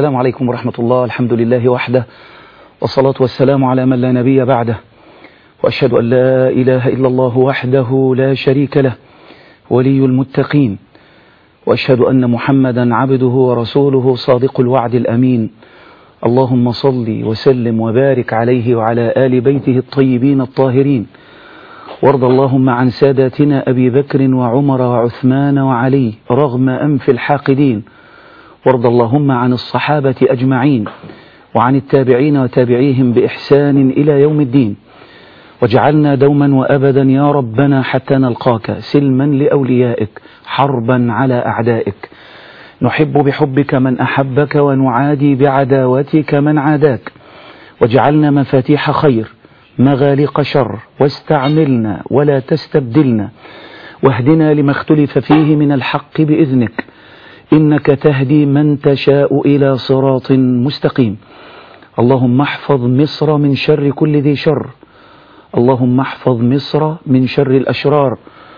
السلام عليكم ورحمة الله الحمد لله وحده والصلاة والسلام على من لا نبي بعده وأشهد أن لا إله إلا الله وحده لا شريك له ولي المتقين وأشهد أن محمدا عبده ورسوله صادق الوعد الأمين اللهم صل وسلم وبارك عليه وعلى آل بيته الطيبين الطاهرين وارض اللهم عن ساداتنا أبي بكر وعمر وعثمان وعلي رغم أنف الحاقدين وارض اللهم عن الصحابة أجمعين وعن التابعين وتابعيهم بإحسان إلى يوم الدين واجعلنا دوما وأبدا يا ربنا حتى نلقاك سلما لأوليائك حربا على أعدائك نحب بحبك من أحبك ونعادي بعداوتك من عاداك واجعلنا مفاتيح خير مغالق شر واستعملنا ولا تستبدلنا واهدنا لما اختلف فيه من الحق بإذنك إنك تهدي من تشاء إلى صراط مستقيم اللهم احفظ مصر من شر كل ذي شر اللهم احفظ مصر من شر الأشرار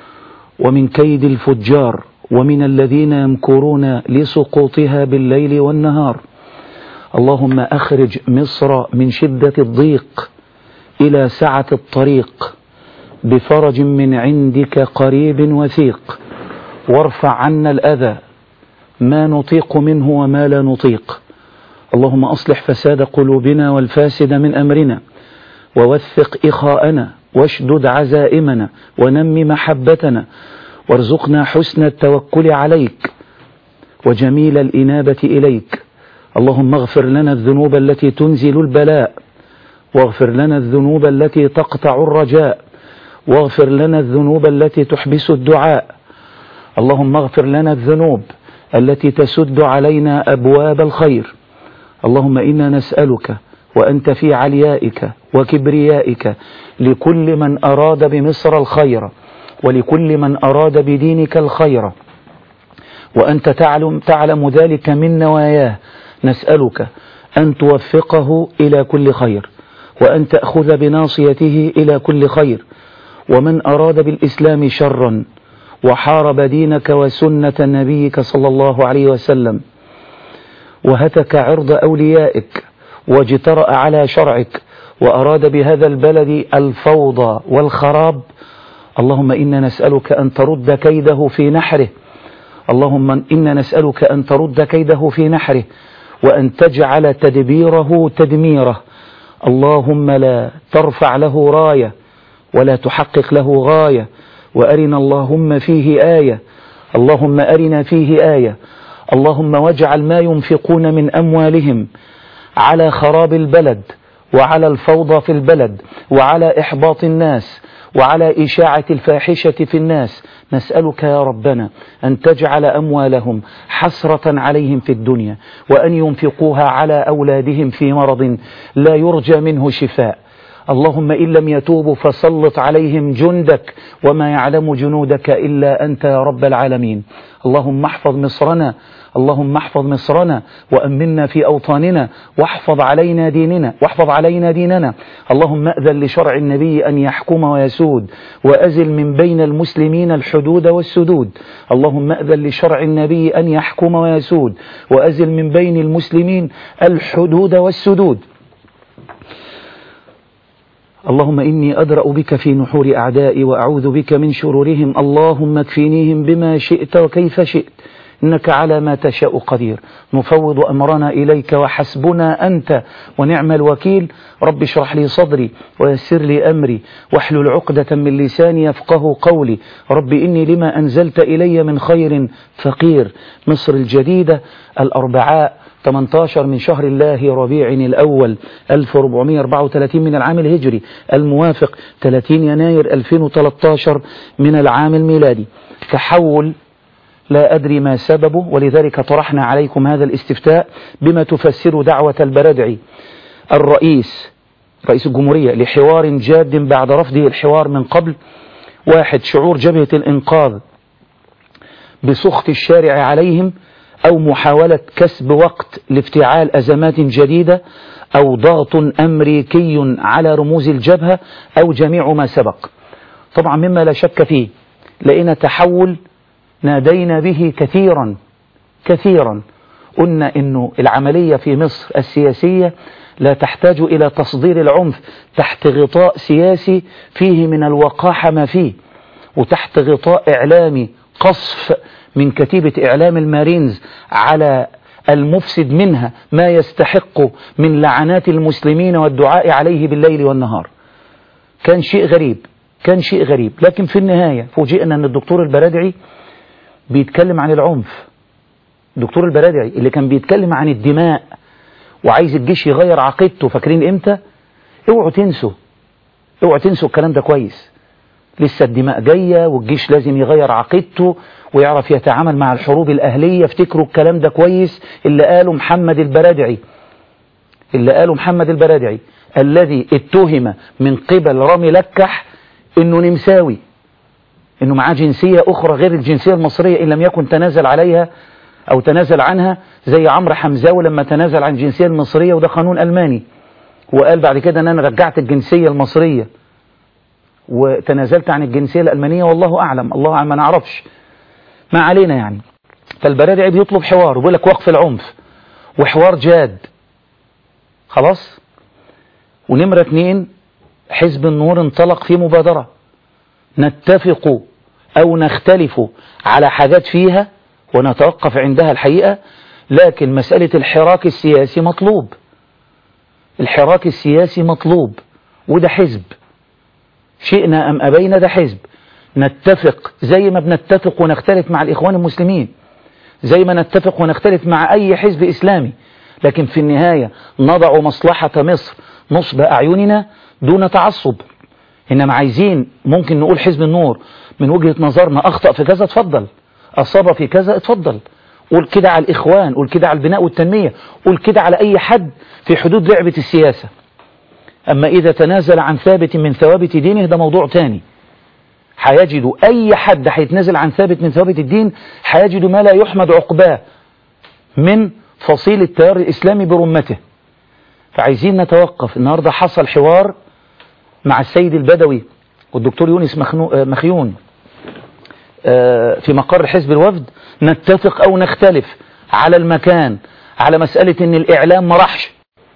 ومن كيد الفجار ومن الذين يمكرون لسقوطها بالليل والنهار اللهم أخرج مصر من شدة الضيق إلى سعة الطريق بفرج من عندك قريب وثيق وارفع عنا الأذى ما نطيق منه وما لا نطيق اللهم أصلح فساد قلوبنا والفاسد من أمرنا ووثق إخاءنا واشدد عزائمنا ونم محبتنا وارزقنا حسن التوكل عليك وجميل الإنابة إليك اللهم اغفر لنا الذنوب التي تنزل البلاء واغفر لنا الذنوب التي تقطع الرجاء واغفر لنا الذنوب التي تحبس الدعاء اللهم اغفر لنا الذنوب التي تسد علينا أبواب الخير اللهم إنا نسألك وأنت في عليائك وكبريائك لكل من أراد بمصر الخير ولكل من أراد بدينك الخير وأنت تعلم, تعلم ذلك من نواياه نسألك أن توفقه إلى كل خير وأن تأخذ بناصيته إلى كل خير ومن أراد بالإسلام شرا وحارب دينك وسنة نبيك صلى الله عليه وسلم وهتك عرض أوليائك واجترأ على شرعك وأراد بهذا البلد الفوضى والخراب اللهم إنا نسألك أن ترد كيده في نحره اللهم إنا نسألك أن ترد كيده في نحره وأن تجعل تدبيره تدميره اللهم لا ترفع له راية ولا تحقق له غاية وأرنا اللهم فيه آية اللهم أرنا فيه آية اللهم واجعل ما ينفقون من أموالهم على خراب البلد وعلى الفوضى في البلد وعلى إحباط الناس وعلى إشاعة الفاحشة في الناس نسألك يا ربنا أن تجعل أموالهم حسرة عليهم في الدنيا وأن ينفقوها على أولادهم في مرض لا يرجى منه شفاء اللهم إن لم يتوبوا فسلط عليهم جندك وما يعلم جنودك إلا أنت يا رب العالمين اللهم احفظ مصرنا اللهم احفظ مصرنا وأمنا في أوطاننا واحفظ علينا ديننا واحفظ علينا ديننا اللهم أذن لشرع النبي أن يحكم ويسود وأزل من بين المسلمين الحدود والسدود اللهم أذن لشرع النبي أن يحكم ويسود وأزل من بين المسلمين الحدود والسدود اللهم إني أدرأ بك في نحور أعدائي وأعوذ بك من شرورهم اللهم اكفينيهم بما شئت وكيف شئت إنك على ما تشاء قدير نفوض أمرنا إليك وحسبنا أنت ونعم الوكيل رب اشرح لي صدري ويسر لي أمري واحلل عقدة من لساني يفقه قولي رب إني لما أنزلت إلي من خير فقير مصر الجديدة الأربعاء 18 من شهر الله ربيع الأول 1434 من العام الهجري الموافق 30 يناير 2013 من العام الميلادي تحول لا أدري ما سببه ولذلك طرحنا عليكم هذا الاستفتاء بما تفسر دعوة البردعي الرئيس رئيس الجمهورية لحوار جاد بعد رفضه الحوار من قبل واحد شعور جبهة الإنقاذ بسخط الشارع عليهم أو محاولة كسب وقت لافتعال أزمات جديدة أو ضغط أمريكي على رموز الجبهة أو جميع ما سبق طبعا مما لا شك فيه لقينا تحول نادينا به كثيرا كثيرا قلنا انه العملية في مصر السياسية لا تحتاج الى تصدير العنف تحت غطاء سياسي فيه من الوقاحة ما فيه وتحت غطاء اعلامي قصف من كتيبة اعلام المارينز على المفسد منها ما يستحق من لعنات المسلمين والدعاء عليه بالليل والنهار كان شيء غريب كان شيء غريب لكن في النهاية فوجئنا أن الدكتور البرادعي بيتكلم عن العنف الدكتور البرادعي اللي كان بيتكلم عن الدماء وعايز الجيش يغير عقيدته فاكرين امتى اوعوا تنسوا اوعوا تنسوا الكلام ده كويس لسه الدماء جاية والجيش لازم يغير عقيدته ويعرف يتعامل مع الحروب الأهلية افتكروا الكلام ده كويس اللي قاله محمد البرادعي اللي قاله محمد البرادعي الذي اتهم من قبل رامي لكح انه نمساوي انه معاه جنسية اخرى غير الجنسية المصرية ان لم يكن تنازل عليها او تنازل عنها زي عمرو حمزاوي لما تنازل عن الجنسية المصرية وده قانون الماني وقال بعد كده ان انا رجعت الجنسية المصرية وتنازلت عن الجنسية الألمانية والله أعلم الله أعلم ما نعرفش ما علينا يعني فالبرادعي بيطلب حوار وبيقول لك وقف العنف وحوار جاد خلاص ونمرة اتنين حزب النور انطلق في مبادرة نتفق أو نختلف على حاجات فيها ونتوقف عندها الحقيقة لكن مسألة الحراك السياسي مطلوب الحراك السياسي مطلوب وده حزب شئنا أم أبينا ده حزب نتفق زي ما بنتفق ونختلف مع الإخوان المسلمين زي ما نتفق ونختلف مع أي حزب إسلامي لكن في النهاية نضع مصلحة مصر نصب أعيننا دون تعصب إنما عايزين ممكن نقول حزب النور من وجهة نظرنا أخطأ في كذا اتفضل أصاب في كذا اتفضل قول كده على الإخوان قول كده على البناء والتنمية قول كده على أي حد في حدود لعبة السياسة أما إذا تنازل عن ثابت من ثوابت دينه ده موضوع تاني هيجد أي حد هيتنازل عن ثابت من ثوابت الدين هيجد ما لا يحمد عقباه من فصيل التيار الإسلامي برمته فعايزين نتوقف النهاردة حصل حوار مع السيد البدوي والدكتور يونس مخيون في مقر حزب الوفد نتفق أو نختلف على المكان على مسألة ان الإعلام ما راحش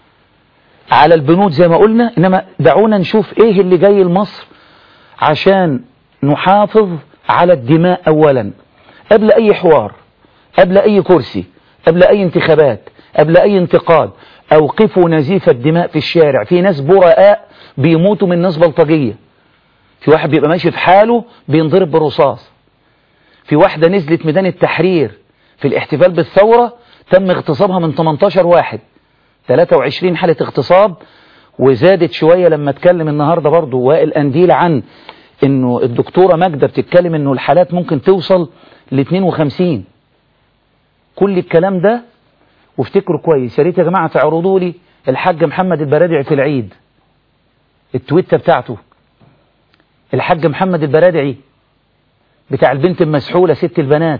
على البنود زي ما قلنا إنما دعونا نشوف إيه اللي جاي لمصر عشان نحافظ على الدماء أولا قبل أي حوار قبل أي كرسي قبل أي انتخابات قبل أي انتقاد أوقفوا نزيف الدماء في الشارع في ناس براء بيموتوا من ناس بلطجية في واحد بيبقى ماشي في حاله بينضرب بالرصاص في واحدة نزلت ميدان التحرير في الاحتفال بالثورة تم اغتصابها من 18 واحد 23 حالة اغتصاب وزادت شوية لما اتكلم النهاردة برضو وائل أنديل عن انه الدكتورة ماجدة بتتكلم انه الحالات ممكن توصل ل 52 كل الكلام ده وافتكروا كويس يا ريت يا جماعة تعرضوا لي الحاج محمد البرادعي في العيد التويتة بتاعته الحاج محمد البرادعي بتاع البنت المسحولة ست البنات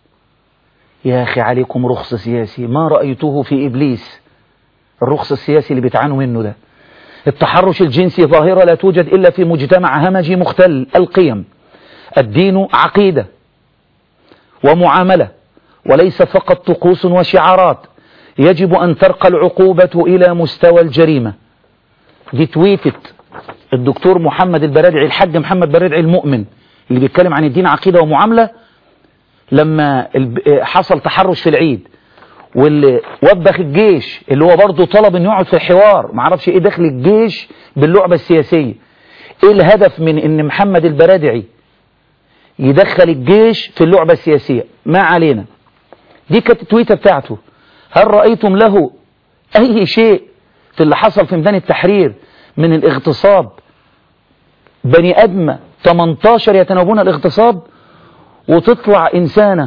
يا أخي عليكم رخص سياسي ما رأيته في إبليس الرخص السياسي اللي بتعانوا منه ده التحرش الجنسي ظاهرة لا توجد إلا في مجتمع همجي مختل القيم الدين عقيدة ومعاملة وليس فقط طقوس وشعارات يجب أن ترقى العقوبة إلى مستوى الجريمة دي تويتت الدكتور محمد البرادعي الحاج محمد البرادعي المؤمن اللي بيتكلم عن الدين عقيدة ومعاملة لما حصل تحرش في العيد واللي وبخ الجيش اللي هو برضه طلب انه يقعد في الحوار ما اعرفش ايه دخل الجيش باللعبة السياسية ايه الهدف من ان محمد البرادعي يدخل الجيش في اللعبة السياسية ما علينا دي كانت التويتة بتاعته هل رأيتم له اي شيء في اللي حصل في ميدان التحرير من الاغتصاب بني ادم 18 يتناوبون الاغتصاب وتطلع انسانه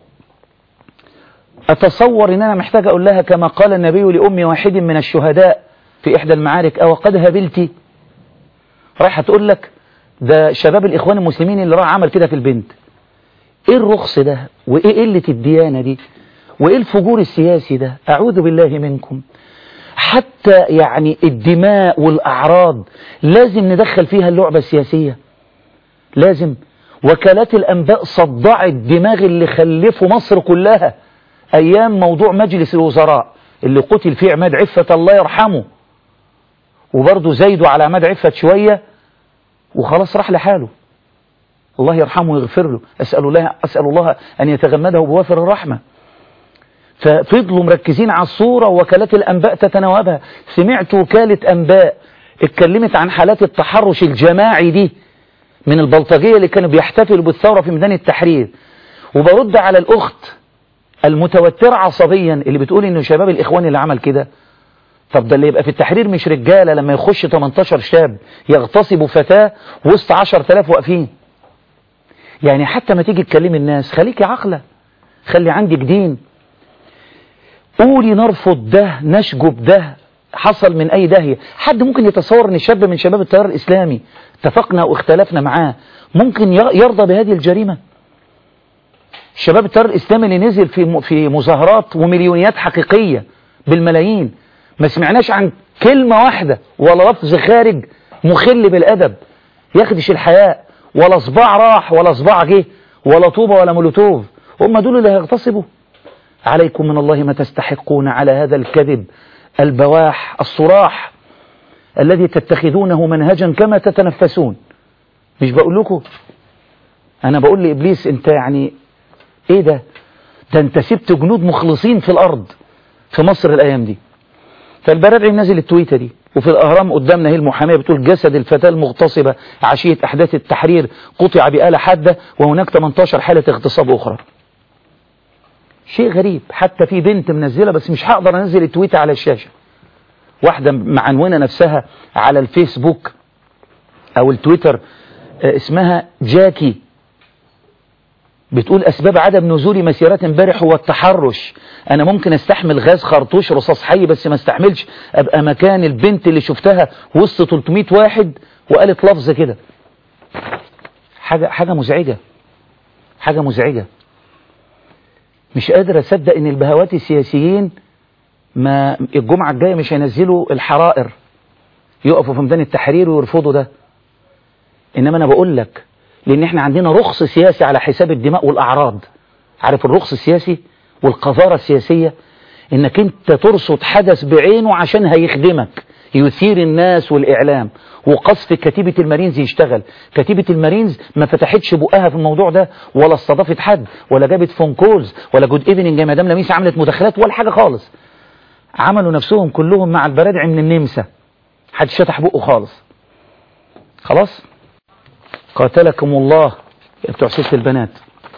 أتصور أن أنا محتاج أقول لها كما قال النبي لأم واحد من الشهداء في إحدى المعارك أو قد هبلتي رايحة تقول لك ده شباب الإخوان المسلمين اللي راح عمل كده في البنت إيه الرخص ده وإيه قلة الديانة دي وإيه الفجور السياسي ده أعوذ بالله منكم حتى يعني الدماء والأعراض لازم ندخل فيها اللعبة السياسية لازم وكالات الأنباء صدعت دماغ اللي خلفوا مصر كلها أيام موضوع مجلس الوزراء اللي قتل فيه عماد عفة الله يرحمه وبرضه زايدوا على عماد عفة شوية وخلاص راح لحاله الله يرحمه ويغفر له أسأل الله, أسأل الله أن يتغمده بوافر الرحمة ففضلوا مركزين على الصورة ووكالات الأنباء تتناوبها سمعت وكالة أنباء اتكلمت عن حالات التحرش الجماعي دي من البلطجية اللي كانوا بيحتفلوا بالثورة في ميدان التحرير وبرد على الأخت المتوترة عصبيا اللي بتقول إنه شباب الإخوان اللي عمل كده طب ده اللي يبقى في التحرير مش رجالة لما يخش 18 شاب يغتصبوا فتاة وسط 10000 واقفين يعني حتى ما تيجي تكلمي الناس خليكي عقلة خلي عندك دين قولي نرفض ده نشجب ده حصل من أي داهية حد ممكن يتصور أن شاب من شباب التيار الإسلامي اتفقنا واختلفنا معاه ممكن يرضى بهذه الجريمة شباب التيار الإسلامي اللي نزل في في مظاهرات ومليونيات حقيقية بالملايين ما سمعناش عن كلمة واحدة ولا لفظ خارج مخل بالأدب يخدش الحياء ولا صباع راح ولا صباع جه ولا طوبة ولا مولوتوف هم دول اللي هيغتصبوا عليكم من الله ما تستحقون على هذا الكذب البواح الصراح الذي تتخذونه منهجا كما تتنفسون مش بقول لكم انا بقول لابليس انت يعني ايه ده ده انت سبت جنود مخلصين في الارض في مصر الايام دي فالبرادعي نزل التويته دي وفي الاهرام قدامنا هي المحاميه بتقول جسد الفتاه المغتصبه عشيه احداث التحرير قطع بآلة حاده وهناك 18 حاله اغتصاب اخرى شيء غريب حتى في بنت منزله بس مش هقدر انزل التويته على الشاشه واحده معنونه نفسها على الفيسبوك او التويتر اسمها جاكي بتقول اسباب عدم نزول مسيرات امبارح هو التحرش انا ممكن استحمل غاز خرطوش رصاص حي بس ما استحملش ابقى مكان البنت اللي شفتها وسط 300 واحد وقالت لفظ كده حاجه حاجه مزعجه حاجه مزعجه مش قادر اصدق ان البهوات السياسيين ما الجمعة الجاية مش هينزلوا الحرائر يقفوا في ميدان التحرير ويرفضوا ده انما انا بقول لك لان احنا عندنا رخص سياسي على حساب الدماء والاعراض عارف الرخص السياسي والقذارة السياسية انك انت ترصد حدث بعينه عشان هيخدمك يثير الناس والإعلام وقصف كتيبة المارينز يشتغل كتيبة المارينز ما فتحتش بقها في الموضوع ده ولا استضافت حد ولا جابت فون كولز ولا جود ايفنينج يا مدام لميس عملت مداخلات ولا حاجة خالص عملوا نفسهم كلهم مع البرادع من النمسا حد شتح بقه خالص خلاص قاتلكم الله بتوع ست البنات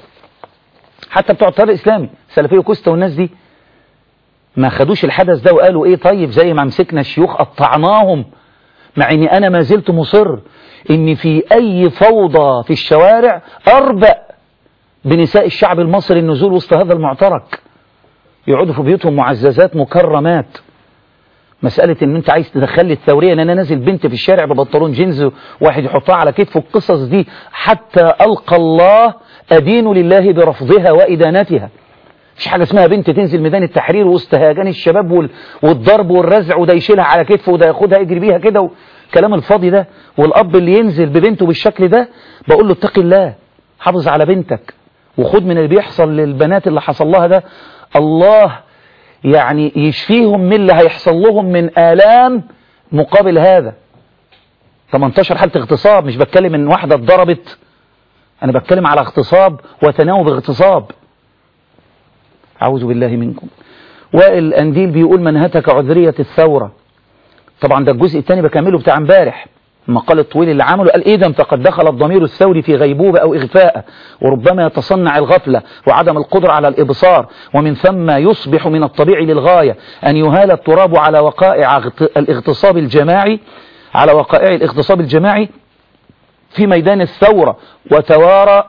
حتى بتوع الطريق الإسلامي سلفية كوستا والناس دي ما خدوش الحدث ده وقالوا ايه طيب زي ما مسكنا الشيوخ قطعناهم مع اني انا ما زلت مصر ان في اي فوضى في الشوارع اربأ بنساء الشعب المصري النزول وسط هذا المعترك يقعدوا في بيوتهم معززات مكرمات مسألة ان انت عايز تدخلي الثورية ان انا نازل بنت في الشارع ببنطلون جينز واحد يحطها على كتفه القصص دي حتى القى الله ادين لله برفضها وادانتها مش حاجة اسمها بنت تنزل ميدان التحرير وسط هيجان الشباب وال... والضرب والرزع وده يشيلها على كتفه وده ياخدها يجري بيها كده والكلام الفاضي ده والاب اللي ينزل ببنته بالشكل ده بقول له اتقي الله حافظ على بنتك وخد من اللي بيحصل للبنات اللي حصل لها ده الله يعني يشفيهم من اللي هيحصل لهم من آلام مقابل هذا 18 حالة اغتصاب مش بتكلم ان واحدة اتضربت انا بتكلم على اغتصاب وتناوب اغتصاب أعوذ بالله منكم وائل أنديل بيقول من هتك عذرية الثورة طبعا ده الجزء الثاني بكمله بتاع امبارح المقال الطويل اللي عمله قال إذا فقد دخل الضمير الثوري في غيبوبة أو إغفاء وربما يتصنع الغفلة وعدم القدرة على الإبصار ومن ثم يصبح من الطبيعي للغاية أن يهال التراب على وقائع الاغتصاب الجماعي على وقائع الاغتصاب الجماعي في ميدان الثورة وتوارى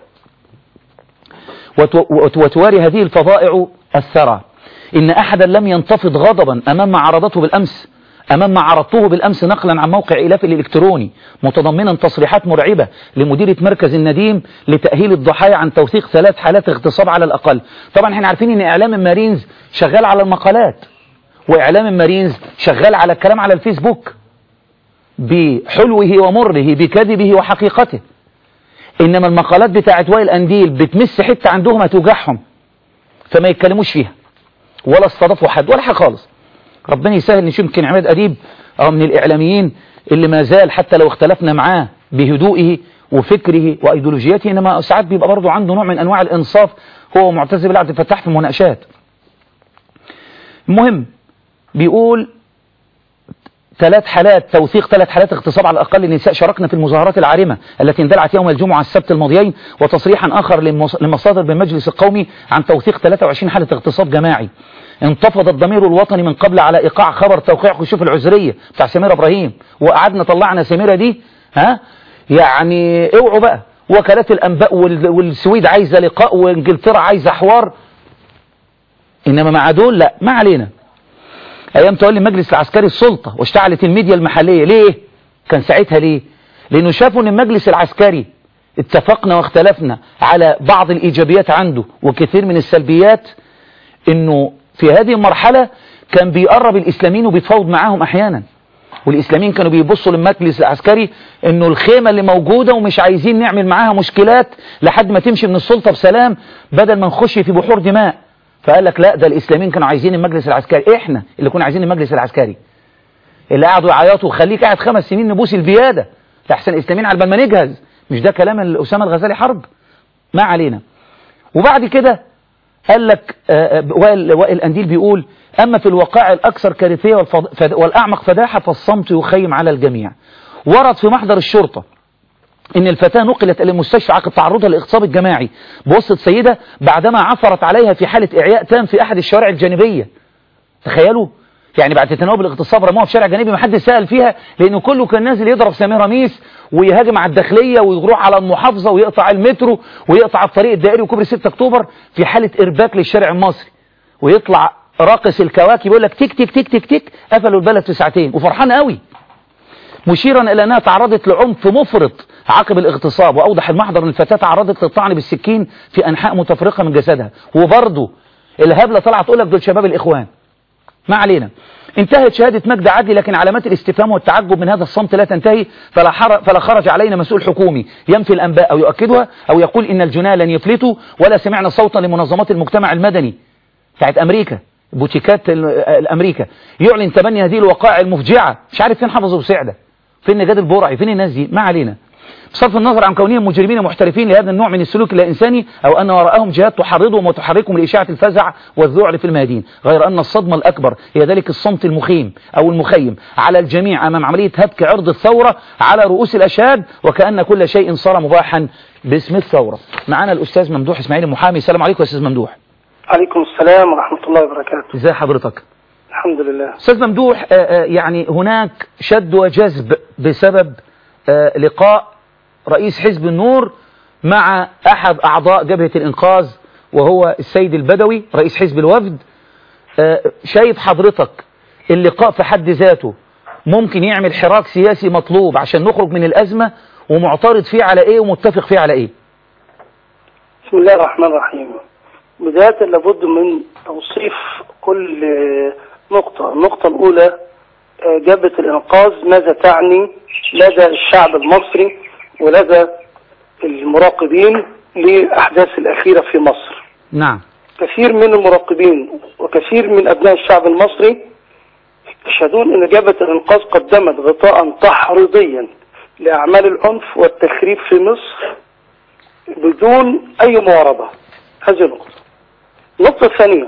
وتواري هذه الفظائع الثرى إن أحدا لم ينتفض غضبا أمام ما عرضته بالأمس أمام ما عرضته بالأمس نقلا عن موقع إلاف الإلكتروني متضمنا تصريحات مرعبة لمديرة مركز النديم لتأهيل الضحايا عن توثيق ثلاث حالات اغتصاب على الأقل طبعا احنا عارفين ان إعلام المارينز شغال على المقالات وإعلام المارينز شغال على الكلام على الفيسبوك بحلوه ومره بكذبه وحقيقته إنما المقالات بتاعت وائل أنديل بتمس حتة عندهم هتوجعهم فما يتكلموش فيها ولا استضافوا حد ولا حاجة خالص ربنا يسهل نشوف يمكن عماد أديب أو من الإعلاميين اللي ما زال حتى لو اختلفنا معاه بهدوئه وفكره وأيديولوجيته إنما ساعات بيبقى برضه عنده نوع من أنواع الإنصاف هو معتز بالعبد الفتاح في المناقشات المهم بيقول ثلاث حالات توثيق ثلاث حالات اغتصاب على الأقل للنساء شاركنا في المظاهرات العارمة التي اندلعت يوم الجمعة السبت الماضيين وتصريحا آخر لمصادر بالمجلس القومي عن توثيق 23 حالة اغتصاب جماعي انتفض الضمير الوطني من قبل على إيقاع خبر توقيع كشوف العذرية بتاع سميرة إبراهيم وقعدنا طلعنا سميرة دي ها يعني اوعوا بقى وكالات الأنباء والسويد عايزة لقاء وانجلترا عايزة حوار إنما مع دول لا ما علينا ايام تولي المجلس العسكري السلطة واشتعلت الميديا المحلية ليه كان ساعتها ليه لانه شافوا ان المجلس العسكري اتفقنا واختلفنا على بعض الايجابيات عنده وكثير من السلبيات انه في هذه المرحلة كان بيقرب الاسلاميين وبيتفاوض معاهم احيانا والاسلاميين كانوا بيبصوا للمجلس العسكري انه الخيمة اللي موجودة ومش عايزين نعمل معاها مشكلات لحد ما تمشي من السلطة بسلام بدل ما نخش في بحور دماء فقال لك لا ده الاسلاميين كانوا عايزين المجلس العسكري احنا اللي كنا عايزين المجلس العسكري اللي قعدوا يعيطوا خليك قاعد خمس سنين نبوس البيادة لحسن الاسلاميين على بال ما نجهز مش ده كلام اسامه الغزالي حرب ما علينا وبعد كده قال لك وائل, وائل أنديل بيقول أما في الوقائع الأكثر كارثية والأعمق فداحة فالصمت يخيم على الجميع ورد في محضر الشرطة ان الفتاة نقلت الى المستشفى عقب تعرضها لاغتصاب الجماعي بوسط سيدة بعدما عثرت عليها في حالة اعياء تام في احد الشوارع الجانبية تخيلوا يعني بعد تناوب الاغتصاب رموها في شارع جانبي ما حد سأل فيها لانه كله كان نازل يضرب سمير رميس ويهاجم على الداخلية ويروح على المحافظة ويقطع المترو ويقطع الطريق الدائري وكوبري 6 اكتوبر في حالة ارباك للشارع المصري ويطلع راقص الكواكب يقول لك تك تك تك تك تك قفلوا البلد في ساعتين وفرحان قوي مشيرا الى انها تعرضت لعنف مفرط عقب الاغتصاب واوضح المحضر ان الفتاة تعرضت للطعن بالسكين في انحاء متفرقة من جسدها وبرضه الهبلة طلعت تقول لك دول شباب الاخوان ما علينا انتهت شهادة مجد عدلي لكن علامات الاستفهام والتعجب من هذا الصمت لا تنتهي فلا, فلا خرج علينا مسؤول حكومي ينفي الأنباء أو يؤكدها أو يقول إن الجناه لن يفلتوا ولا سمعنا صوتا لمنظمات المجتمع المدني بتاعت أمريكا بوتيكات الأمريكا يعلن تبني هذه الوقائع المفجعة مش عارف فين حافظ وسعدة فين نجاد البرعي فين الناس دي ما علينا بصرف النظر عن كونهم مجرمين محترفين لهذا النوع من السلوك اللا إنساني أو أن وراءهم جهات تحرضهم وتحركهم لإشاعة الفزع والذعر في الميادين غير أن الصدمة الأكبر هي ذلك الصمت المخيم أو المخيم على الجميع أمام عملية هتك عرض الثورة على رؤوس الأشهاد وكأن كل شيء صار مباحا باسم الثورة معنا الأستاذ ممدوح إسماعيل المحامي السلام عليكم يا أستاذ ممدوح عليكم السلام ورحمة الله وبركاته ازي حضرتك الحمد لله أستاذ ممدوح آآ آآ يعني هناك شد وجذب بسبب لقاء رئيس حزب النور مع أحد أعضاء جبهة الإنقاذ وهو السيد البدوي رئيس حزب الوفد شايف حضرتك اللقاء في حد ذاته ممكن يعمل حراك سياسي مطلوب عشان نخرج من الأزمة ومعترض فيه على إيه ومتفق فيه على إيه بسم الله الرحمن الرحيم بداية لابد من توصيف كل نقطة النقطة الأولى جبهة الإنقاذ ماذا تعني لدى الشعب المصري ولدى المراقبين للأحداث الأخيرة في مصر نعم كثير من المراقبين وكثير من أبناء الشعب المصري يشهدون أن جبهة الإنقاذ قدمت غطاء تحريضيا لأعمال العنف والتخريب في مصر بدون أي معارضة هذه النقطة النقطة الثانية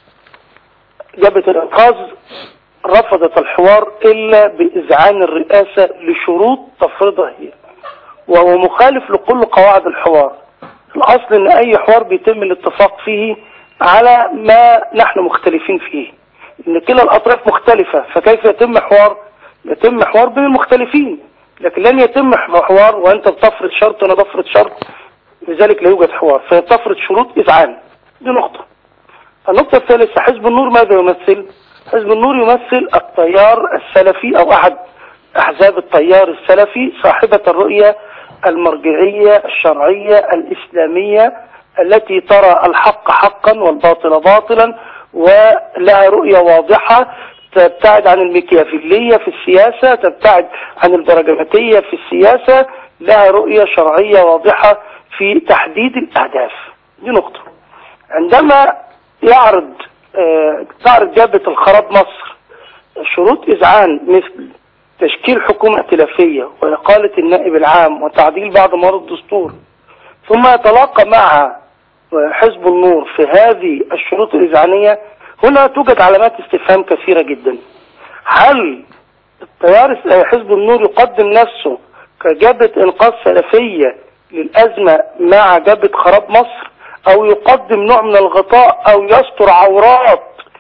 جبهة الإنقاذ رفضت الحوار إلا بإذعان الرئاسة لشروط تفرضها هي وهو مخالف لكل قواعد الحوار الأصل أن أي حوار بيتم الاتفاق فيه على ما نحن مختلفين فيه أن كلا الأطراف مختلفة فكيف يتم حوار يتم حوار بين المختلفين لكن لن يتم حوار وأنت بتفرض شرط وأنا بفرض شرط لذلك لا يوجد حوار فيتفرض شروط إذعان دي نقطة النقطة الثالثة حزب النور ماذا يمثل حزب النور يمثل التيار السلفي او احد احزاب التيار السلفي صاحبة الرؤية المرجعية الشرعية الاسلامية التي ترى الحق حقا والباطل باطلا ولها رؤية واضحة تبتعد عن الميكيافيلية في السياسة تبتعد عن البرجماتية في السياسة لها رؤية شرعية واضحة في تحديد الاهداف دي نقطة عندما يعرض آه، تعرض جبهة الخراب مصر شروط إذعان مثل تشكيل حكومة ائتلافية وإقالة النائب العام وتعديل بعض مواد الدستور ثم يتلاقى مع حزب النور في هذه الشروط الإذعانية هنا توجد علامات استفهام كثيرة جدا هل التيار حزب النور يقدم نفسه كجبهة إنقاذ سلفية للأزمة مع جبهة خراب مصر أو يقدم نوع من الغطاء أو يستر عورات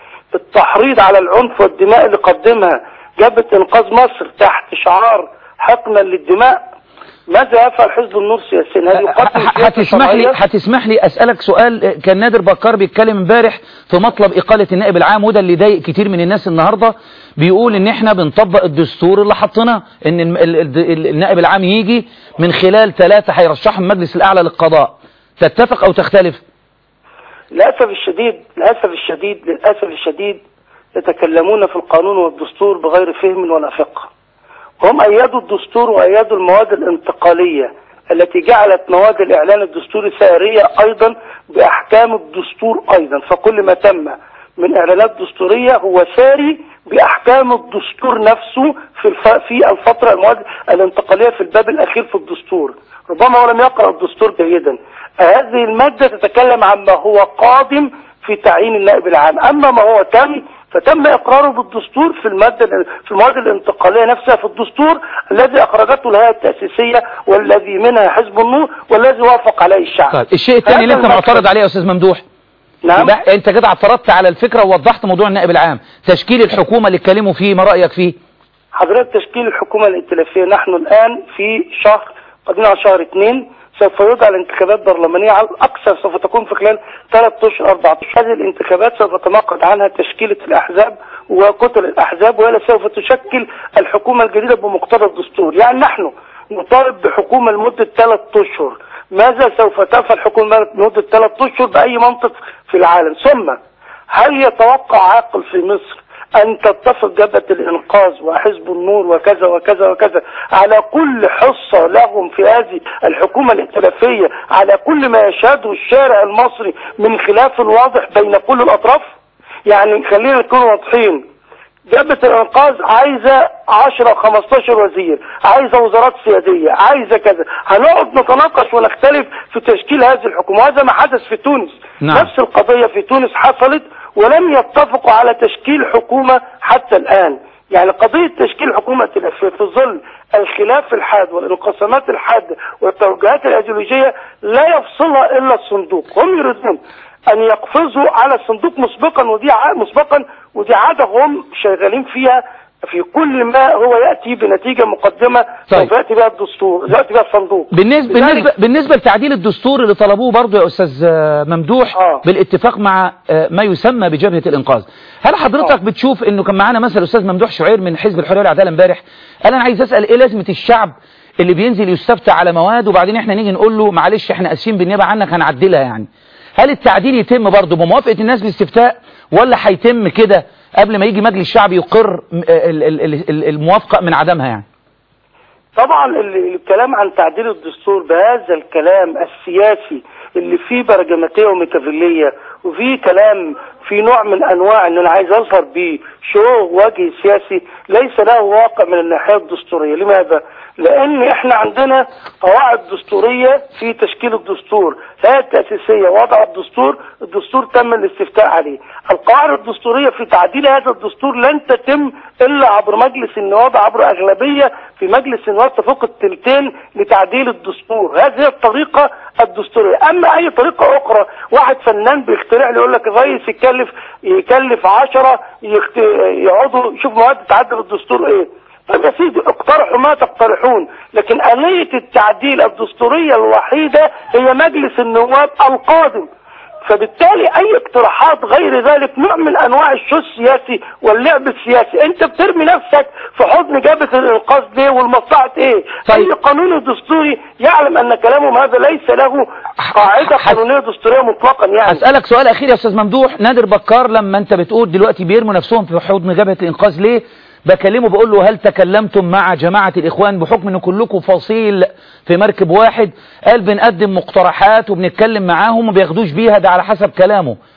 التحريض على العنف والدماء اللي قدمها جبهة إنقاذ مصر تحت شعار حقنا للدماء ماذا يفعل حزب النور سياسيا هل يقدم سياسة هتسمح لي شرعية؟ هتسمح لي اسالك سؤال كان نادر بكار بيتكلم امبارح في مطلب اقاله النائب العام وده اللي ضايق كتير من الناس النهارده بيقول ان احنا بنطبق الدستور اللي حطيناه ان الم- ال- ال- ال- النائب العام يجي من خلال ثلاثه هيرشحهم المجلس الاعلى للقضاء تتفق او تختلف للأسف الشديد للأسف الشديد للأسف الشديد يتكلمون في القانون والدستور بغير فهم ولا فقه هم أيدوا الدستور وأيدوا المواد الانتقالية التي جعلت مواد الإعلان الدستوري سارية أيضا بأحكام الدستور أيضا فكل ما تم من إعلانات دستورية هو ساري بأحكام الدستور نفسه في الف... في الفترة المواد الانتقالية في الباب الأخير في الدستور ربما هو لم يقرأ الدستور جيدا هذه المادة تتكلم عما هو قادم في تعيين النائب العام أما ما هو تم فتم إقراره بالدستور في المادة في المواد الانتقالية نفسها في الدستور الذي أخرجته الهيئة التأسيسية والذي منها حزب النور والذي وافق عليه الشعب طيب الشيء الثاني اللي هذا انت المكتب- معترض عليه يا استاذ ممدوح نعم يبقى انت كده اعترضت على الفكره ووضحت موضوع النائب العام تشكيل الحكومه اللي اتكلموا فيه ما رايك فيه حضرتك تشكيل الحكومة الائتلافية نحن الآن في شهر قادمين على شهر اثنين سوف يدعى الانتخابات برلمانية على الأكثر سوف تكون في خلال ثلاث أشهر أربعة أشهر هذه الانتخابات سوف تنعقد عنها تشكيلة الأحزاب وكتل الأحزاب وهي التي سوف تشكل الحكومة الجديدة بمقتضى الدستور يعني نحن نطالب بحكومة لمدة ثلاث أشهر ماذا سوف تفعل حكومة لمدة ثلاث أشهر بأي منطق في العالم ثم هل يتوقع عاقل في مصر أن تتفق جبهة الإنقاذ وحزب النور وكذا وكذا وكذا على كل حصة لهم في هذه الحكومة الائتلافية على كل ما يشهده الشارع المصري من خلاف واضح بين كل الأطراف يعني خلينا نكون واضحين جبهة الإنقاذ عايزة 10 15 وزير عايزة وزارات سيادية عايزة كذا هنقعد نتناقش ونختلف في تشكيل هذه الحكومة وهذا ما حدث في تونس نعم. نفس القضية في تونس حصلت ولم يتفقوا على تشكيل حكومة حتى الآن يعني قضية تشكيل حكومة ائتلافية في ظل الخلاف الحاد والانقسامات الحادة والتوجهات الأيديولوجية لا يفصلها إلا الصندوق هم يريدون أن يقفزوا على الصندوق مسبقا ودي ع- مسبقا ودي عادة هم شغالين فيها في كل ما هو يأتي بنتيجة مقدمة طيب. سوف يأتي بها الدستور يأتي بها الصندوق بالنسبة, لذلك- بالنسبة, بالنسبة لتعديل الدستور اللي طلبوه برضو يا أستاذ آه، ممدوح آه. بالاتفاق مع آه، ما يسمى بجبهة الإنقاذ هل حضرتك آه. بتشوف أنه كان معانا مثلا الأستاذ ممدوح شعير من حزب الحرية والعدالة امبارح قال أنا عايز أسأل إيه لازمة الشعب اللي بينزل يستفتى على مواد وبعدين احنا نيجي نقول له معلش احنا اسفين بالنيابة عنك هنعدلها يعني هل التعديل يتم برضه بموافقة الناس بالاستفتاء ولا هيتم كده قبل ما يجي مجلس الشعب يقر م- ال- ال- ال- ال- الموافقة من عدمها يعني طبعا ال- الكلام عن تعديل الدستور بهذا الكلام السياسي اللي فيه برجماتيه وميكافيليه وفيه كلام في نوع من انواع ان انا عايز اظهر بيه شو وجه سياسي ليس له واقع من الناحيه الدستوريه لماذا؟ لان احنا عندنا قواعد دستوريه في تشكيل الدستور الهيئه التاسيسيه وضع الدستور الدستور تم الاستفتاء عليه القواعد الدستوريه في تعديل هذا الدستور لن تتم الا عبر مجلس النواب عبر اغلبيه في مجلس النواب تفوق الثلثين لتعديل الدستور هذه هي الطريقه الدستوريه اما اي طريقه اخرى واحد فنان بيخترع لي يقول لك الرئيس يكلف يكلف 10 يخت... يقعدوا يشوفوا مواد تعدل الدستور ايه طب يا سيدي اقترحوا ما تقترحون لكن آلية التعديل الدستورية الوحيدة هي مجلس النواب القادم فبالتالي اي اقتراحات غير ذلك نوع من انواع الشو السياسي واللعب السياسي انت بترمي نفسك في حضن جبهة الانقاذ ليه والمصلحة ايه طيب. اي قانون دستوري يعلم ان كلامهم هذا ليس له قاعدة حس- قانونية دستورية مطلقا يعني أسألك سؤال أخير يا أستاذ ممدوح نادر بكار لما أنت بتقول دلوقتي بيرموا نفسهم في حضن جبهة الإنقاذ ليه بكلمه بقول له هل تكلمتم مع جماعة الإخوان بحكم أن كلكم فصيل في مركب واحد قال بنقدم مقترحات وبنتكلم معاهم وما بياخدوش بيها ده على حسب كلامه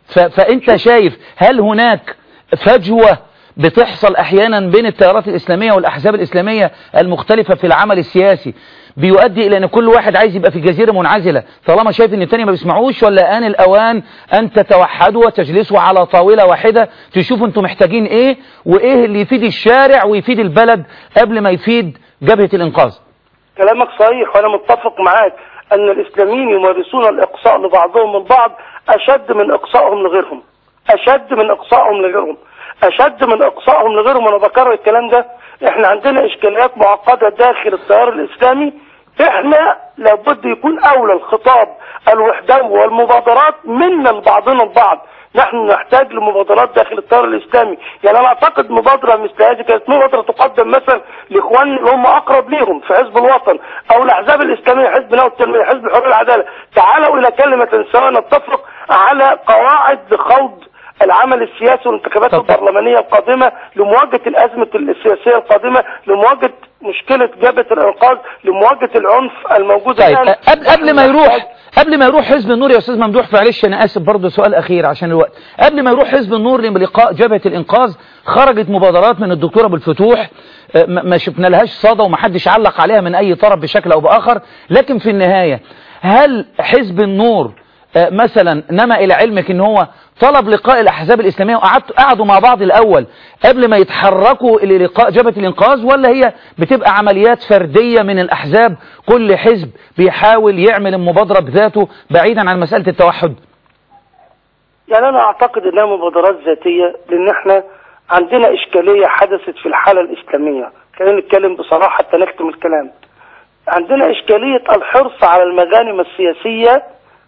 ف... فانت شايف هل هناك فجوة بتحصل احيانا بين التيارات الاسلامية والاحزاب الاسلامية المختلفة في العمل السياسي بيؤدي الى ان كل واحد عايز يبقى في جزيرة منعزلة طالما شايف ان التاني ما بيسمعوش ولا ان الاوان ان تتوحدوا وتجلسوا على طاولة واحدة تشوفوا انتم محتاجين ايه وايه اللي يفيد الشارع ويفيد البلد قبل ما يفيد جبهة الانقاذ كلامك صحيح وانا متفق معاك ان الاسلاميين يمارسون الاقصاء لبعضهم البعض اشد من اقصائهم لغيرهم اشد من اقصائهم لغيرهم اشد من اقصائهم لغيرهم انا بكرر الكلام ده احنا عندنا اشكاليات معقده داخل التيار الاسلامي احنا لابد يكون اولى الخطاب الوحدوي والمبادرات منا لبعضنا البعض نحن نحتاج لمبادرات داخل التيار الاسلامي يعني انا اعتقد مبادره مثل هذه كانت مبادره تقدم مثلا لاخوان اللي هم اقرب ليهم في حزب الوطن او الاحزاب الاسلاميه حزب نوى التنميه حزب الحريه والعداله تعالوا الى كلمه سواء نتفق على قواعد لخوض العمل السياسي والانتخابات طب- البرلمانيه القادمه لمواجهه الازمه السياسيه القادمه لمواجهه مشكله جبهه الانقاذ لمواجهه العنف الموجوده طيب الان قبل قبل ما نحن يروح نحتاج- قبل ما يروح حزب النور يا استاذ ممدوح معلش انا اسف برضه سؤال اخير عشان الوقت قبل ما يروح حزب النور للقاء جبهه الانقاذ خرجت مبادرات من الدكتور ابو الفتوح آه، ما ما شفنا لهاش صدى ومحدش علق عليها من اي طرف بشكل او باخر لكن في النهايه هل حزب النور آه، مثلا نما الى علمك ان هو طلب لقاء الاحزاب الاسلاميه وقعدوا قعدوا مع بعض الاول قبل ما يتحركوا للقاء جبهه الانقاذ ولا هي بتبقى عمليات فرديه من الاحزاب كل حزب بيحاول يعمل المبادره بذاته بعيدا عن مساله التوحد يعني انا اعتقد انها مبادرات ذاتيه لان احنا عندنا اشكاليه حدثت في الحاله الاسلاميه خلينا نتكلم بصراحه حتى نختم الكلام عندنا اشكاليه الحرص على المغانم السياسيه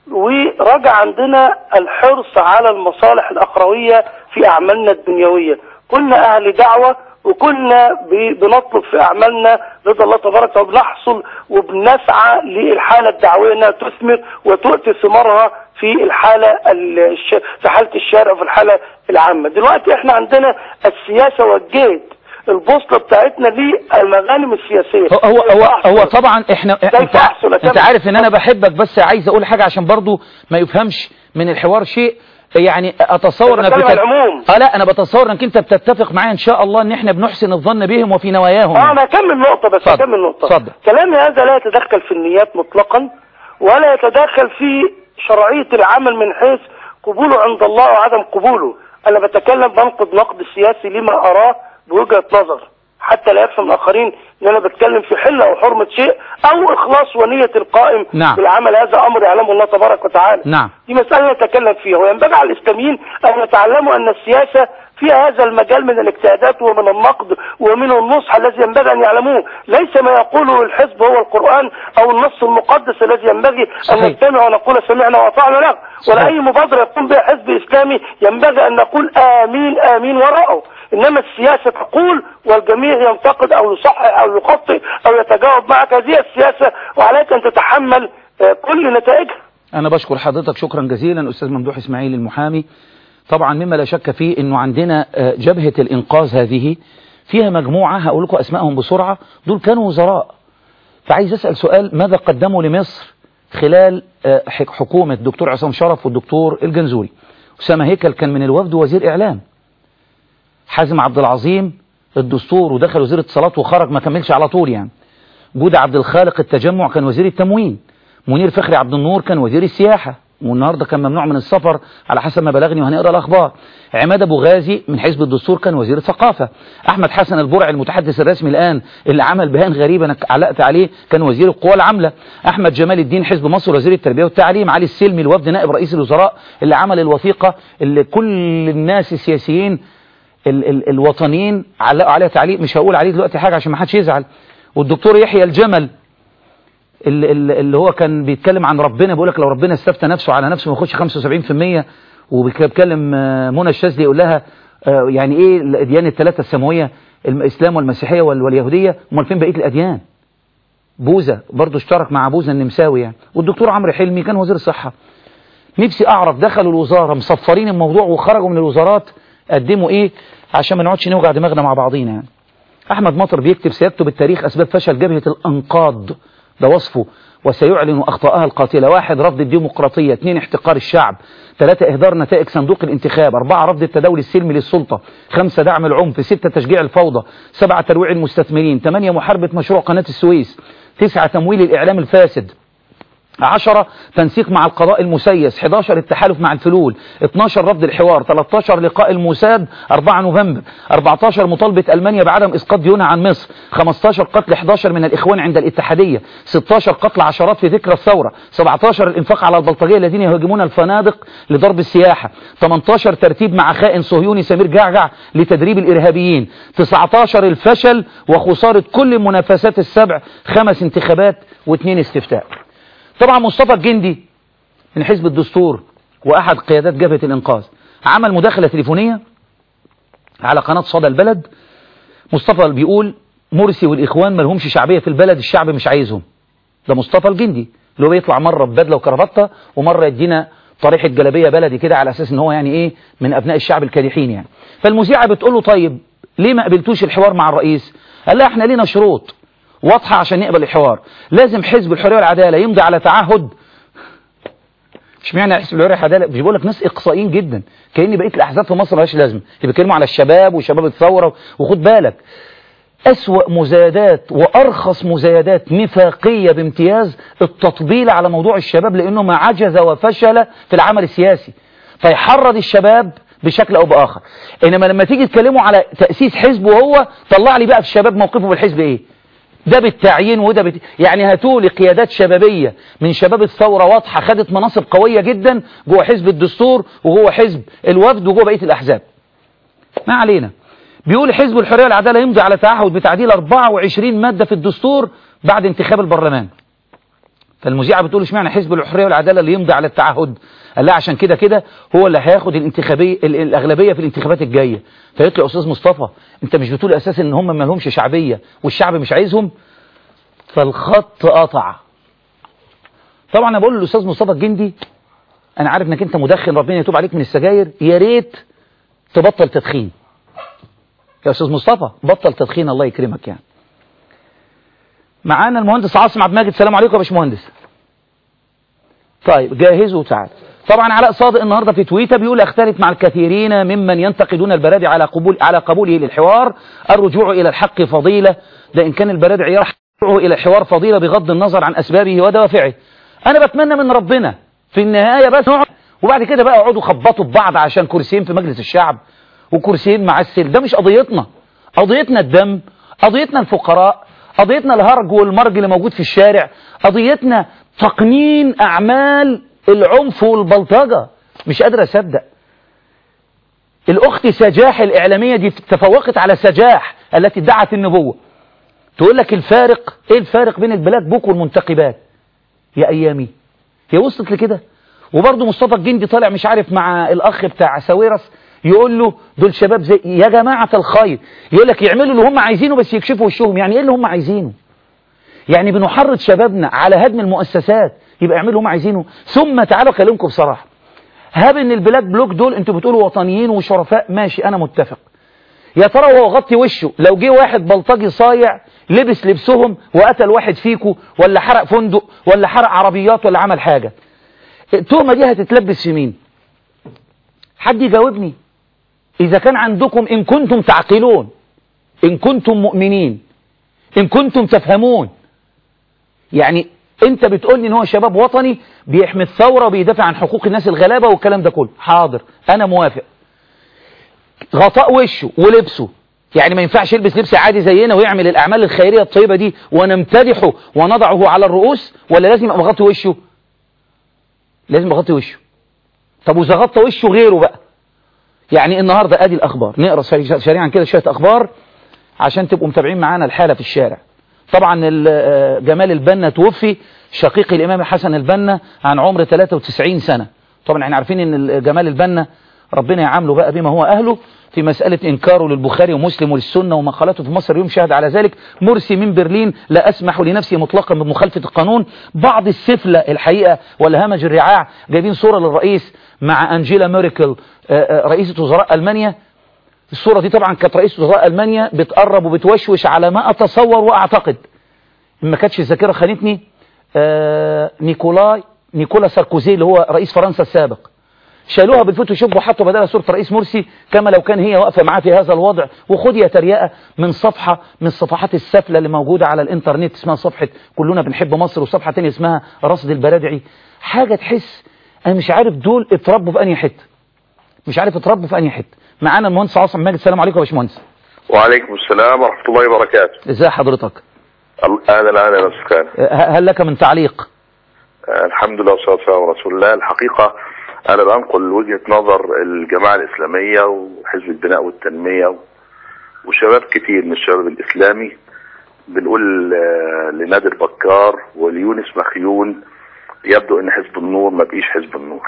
ورجع عندنا الحرص على المصالح الاخرويه في اعمالنا الدنيويه كنا اهل دعوه وكنا ب- بنطلب في اعمالنا رضا الله تبارك وتعالى وبنحصل وبنسعى للحاله الدعويه انها تثمر وتؤتي ثمارها في الحاله ال- الش- في حاله الشارع وفي الحاله العامه دلوقتي احنا عندنا السياسه وجهت البوصله بتاعتنا للمغانم السياسيه هو هو كيف هو, أحصل؟ هو طبعا احنا كيف انت, أحصل انت أكمل؟ عارف ان انا بحبك بس عايز اقول حاجه عشان برضو ما يفهمش من الحوار شيء يعني اتصور أنا بتكلم عن العموم. اه لا انا بتصور انك انت بتتفق معايا ان شاء الله ان احنا بنحسن الظن بهم وفي نواياهم اه انا اكمل نقطة بس اتفضل. اكمل نقطة اتفضل. كلامي هذا لا يتدخل في النيات مطلقا ولا يتدخل في شرعية العمل من حيث قبوله عند الله وعدم قبوله انا بتكلم بنقد نقد سياسي لما اراه بوجهة نظر حتى لا يفهم الاخرين ان انا بتكلم في حلة او حرمة شيء او اخلاص ونية القائم نعم. بالعمل هذا امر يعلمه الله تبارك وتعالى نعم. دي مسألة نتكلم فيها وينبغي على الإسلاميين أن يتعلموا أن السياسة فيها هذا المجال من الاجتهادات ومن النقد ومن النصح الذي ينبغي أن يعلموه ليس ما يقوله الحزب هو القرآن أو النص المقدس الذي ينبغي أن صحيح. نستمع ونقول سمعنا وأطعنا له ولا صحيح. أي مبادرة يقوم بها حزب إسلامي ينبغي أن نقول آمين آمين وراءه إنما السياسة تقول والجميع ينتقد أو يصحح أو يخطئ أو يتجاوب معك هذه السياسة وعليك أن تتحمل آه، كل نتائجها انا بشكر حضرتك شكرا جزيلا استاذ ممدوح اسماعيل المحامي طبعا مما لا شك فيه انه عندنا آه، جبهة الانقاذ هذه فيها مجموعة هقول لكم اسمائهم بسرعة دول كانوا وزراء فعايز اسأل سؤال ماذا قدموا لمصر خلال آه، حك- حكومة الدكتور عصام شرف والدكتور الجنزوري أسامة هيكل كان من الوفد وزير إعلام حازم عبد العظيم الدستور ودخل وزير اتصالات وخرج ما كملش على طول يعني جود عبد الخالق التجمع كان وزير التموين منير فخري عبد النور كان وزير السياحة والنهاردة كان ممنوع من السفر على حسب ما بلغني وهنقرأ الأخبار عماد أبو غازي من حزب الدستور كان وزير الثقافة أحمد حسن البرع المتحدث الرسمي الآن اللي عمل بيان غريب أنا علقت عليه كان وزير القوى العاملة أحمد جمال الدين حزب مصر وزير التربية والتعليم علي السلمي الوفد نائب رئيس الوزراء اللي عمل الوثيقة اللي كل الناس السياسيين ال ال الوطنيين علقوا عليها تعليق مش هقول عليه دلوقتي حاجة عشان ما حدش يزعل والدكتور يحيى الجمل اللي, اللي اللي هو كان بيتكلم عن ربنا بيقول لك لو ربنا استفتى نفسه على نفسه ما يخش 75% وبيتكلم آه، منى الشاذلي يقول لها آه، يعني ايه الاديان الثلاثه السماويه الاسلام والمسيحيه وال- واليهوديه امال فين بقيه الاديان بوذا برضه اشترك مع بوذا النمساوي يعني والدكتور عمرو حلمي كان وزير الصحه نفسي اعرف دخلوا الوزاره مصفرين الموضوع وخرجوا من الوزارات قدموا ايه عشان ما نقعدش نوجع دماغنا مع بعضينا يعني احمد مطر بيكتب سيادته بالتاريخ اسباب فشل جبهه الانقاض ده وصفه وسيعلن أخطاءها القاتلة واحد رفض الديمقراطية اثنين احتقار الشعب ثلاثة إهدار نتائج صندوق الانتخاب أربعة رفض التداول السلمي للسلطة خمسة دعم العنف ستة تشجيع الفوضى سبعة ترويع المستثمرين ثمانية محاربة مشروع قناة السويس تسعة تمويل الإعلام الفاسد عشرة تنسيق مع القضاء المسيس 11 التحالف مع الفلول 12 رفض الحوار 13 لقاء الموساد 4 نوفمبر 14 مطالبة ألمانيا بعدم إسقاط ديونها عن مصر 15 قتل 11 من الإخوان عند الاتحادية 16 قتل عشرات في ذكرى الثورة 17 الإنفاق على البلطجية الذين يهاجمون الفنادق لضرب السياحة 18 ترتيب مع خائن صهيوني سمير جعجع لتدريب الإرهابيين 19 الفشل وخسارة كل المنافسات السبع خمس انتخابات واثنين استفتاء طبعا مصطفى الجندي من حزب الدستور وأحد قيادات جبهة الإنقاذ عمل مداخلة تليفونية على قناة صدى البلد مصطفى بيقول مرسي والإخوان ما لهمش شعبية في البلد الشعب مش عايزهم ده مصطفى الجندي اللي هو بيطلع مرة ببدلة وكرافطة ومرة يدينا طريحة جلابية بلدي كده على أساس ان هو يعني ايه من أبناء الشعب الكادحين يعني فالمذيعة بتقول له طيب ليه ما قبلتوش الحوار مع الرئيس قال لها احنا لينا شروط واضحة عشان نقبل الحوار لازم حزب الحرية والعدالة يمضي على تعهد مش معنى حزب الحرية والعدالة مش بقول لك ناس اقصائيين جدا كأن بقية الأحزاب في مصر مالهاش لازمة اللي بيتكلموا على الشباب وشباب الثورة وخد بالك أسوأ مزايدات وأرخص مزايدات نفاقية بامتياز التطبيل على موضوع الشباب لأنه ما عجز وفشل في العمل السياسي فيحرض الشباب بشكل أو بآخر إنما لما تيجي تكلموا على تأسيس حزب وهو طلع لي بقى في الشباب موقفه بالحزب إيه ده بالتعيين وده بت... يعني هاتولي قيادات شبابية من شباب الثورة واضحة خدت مناصب قوية جدا جوه حزب الدستور وجوه حزب الوفد وجوه بقية الأحزاب ما علينا بيقول حزب الحرية والعدالة يمضي على تعهد بتعديل 24 مادة في الدستور بعد انتخاب البرلمان فالمذيعة بتقول اشمعنى حزب الحرية والعدالة اللي يمضي على التعهد قال لها عشان كده كده هو اللي هياخد الانتخابية الأغلبية في الانتخابات الجاية فقلت له أستاذ مصطفى انت مش بتقول أساسا ان هم ما لهمش شعبية والشعب مش عايزهم فالخط قطع طبعا انا بقول للاستاذ مصطفى الجندي انا عارف انك انت مدخن ربنا يتوب عليك من السجاير يا ريت تبطل تدخين يا استاذ مصطفى بطل تدخين الله يكرمك يعني معانا المهندس عاصم عبد الماجد السلام عليكم يا باشمهندس طيب جاهزوا وتعال طبعا علاء صادق النهارده في تويتر بيقول اختلف مع الكثيرين ممن ينتقدون البرادعي على قبول على قبوله للحوار الرجوع الى الحق فضيله ده ان كان البرادعي يرحل الى الحوار فضيله بغض النظر عن اسبابه ودوافعه انا بتمنى من ربنا في النهايه بس نقعد وبعد كده بقى اقعدوا خبطوا ببعض عشان كرسيين في مجلس الشعب وكرسيين معسل ده مش قضيتنا قضيتنا الدم قضيتنا الفقراء قضيتنا الهرج والمرج اللي موجود في الشارع قضيتنا تقنين أعمال العنف والبلطجة مش قادر أصدق الأخت سجاح الإعلامية دي تفوقت على سجاح التي ادعت النبوة تقول لك الفارق ايه الفارق بين البلاك بوك والمنتقبات يا ايامي هي وصلت لكده وبرضه مصطفى الجندي طالع مش عارف مع الاخ بتاع ساويرس يقول له دول شباب زي يا جماعة الخير يقول لك يعملوا اللي هم عايزينه بس يكشفوا وشهم يعني ايه اللي هم عايزينه يعني بنحرض شبابنا على هدم المؤسسات يبقى يعملوا اللي هم عايزينه ثم تعالوا اكلمكم بصراحة هاب ان البلاك بلوك دول انتوا بتقولوا وطنيين وشرفاء ماشي انا متفق يا ترى وهو غطي وشه لو جه واحد بلطجي صايع لبس لبسهم وقتل واحد فيكو ولا حرق فندق ولا حرق عربيات ولا عمل حاجة التهمة دي هتتلبس في مين حد يجاوبني إذا كان عندكم إن كنتم تعقلون إن كنتم مؤمنين إن كنتم تفهمون يعني أنت بتقول إن هو شباب وطني بيحمي الثورة وبيدافع عن حقوق الناس الغلابة والكلام ده كله حاضر أنا موافق غطاء وشه ولبسه يعني ما ينفعش يلبس لبس عادي زينا ويعمل الأعمال الخيرية الطيبة دي ونمتدحه ونضعه على الرؤوس ولا لازم يبقى مغطي وشه لازم يغطي وشه طب وإذا غطى وشه غيره بقى يعني النهاردة ادي الاخبار نقرا سريعا كده شويه اخبار عشان تبقوا متابعين معانا الحالة في الشارع طبعا جمال البنا توفي شقيق الامام حسن البنا عن عمر 93 سنة طبعا احنا عارفين ان جمال البنا ربنا يعامله بقى بما هو اهله في مسألة انكاره للبخاري ومسلم وللسنة ومقالاته في مصر يوم شهد على ذلك مرسي من برلين لا اسمح لنفسي مطلقا بمخالفة القانون بعض السفلة الحقيقة والهمج الرعاع جايبين صورة للرئيس مع أنجيلا ميركل رئيسة وزراء ألمانيا الصورة دي طبعا كانت رئيسة وزراء ألمانيا بتقرب وبتوشوش على ما أتصور وأعتقد ما كانتش الذاكرة خانتني آه نيكولاي نيكولا ساركوزي اللي هو رئيس فرنسا السابق شالوها بالفوتوشوب وحطوا بدلها صورة رئيس مرسي كما لو كان هي واقفة معاه في هذا الوضع وخد يا تريقة من صفحة من الصفحات السافلة اللي موجودة على الانترنت اسمها صفحة كلنا بنحب مصر وصفحة تانية اسمها رصد البرادعي حاجة تحس انا مش عارف دول اتربوا في انهي حتة مش عارف اتربوا في انهي حتة معانا المهندس عاصم ماجد السلام عليكم يا باشمهندس وعليكم السلام ورحمة الله وبركاته ازي حضرتك اهلا اهلا مسكان هل لك من تعليق الحمد لله والصلاة والسلام على رسول الله الحقيقة انا بنقل وجهة نظر الجماعة الاسلامية وحزب البناء والتنمية وشباب كتير من الشباب الاسلامي بنقول لنادر بكار وليونس مخيون يبدو ان حزب النور ما بقيش حزب النور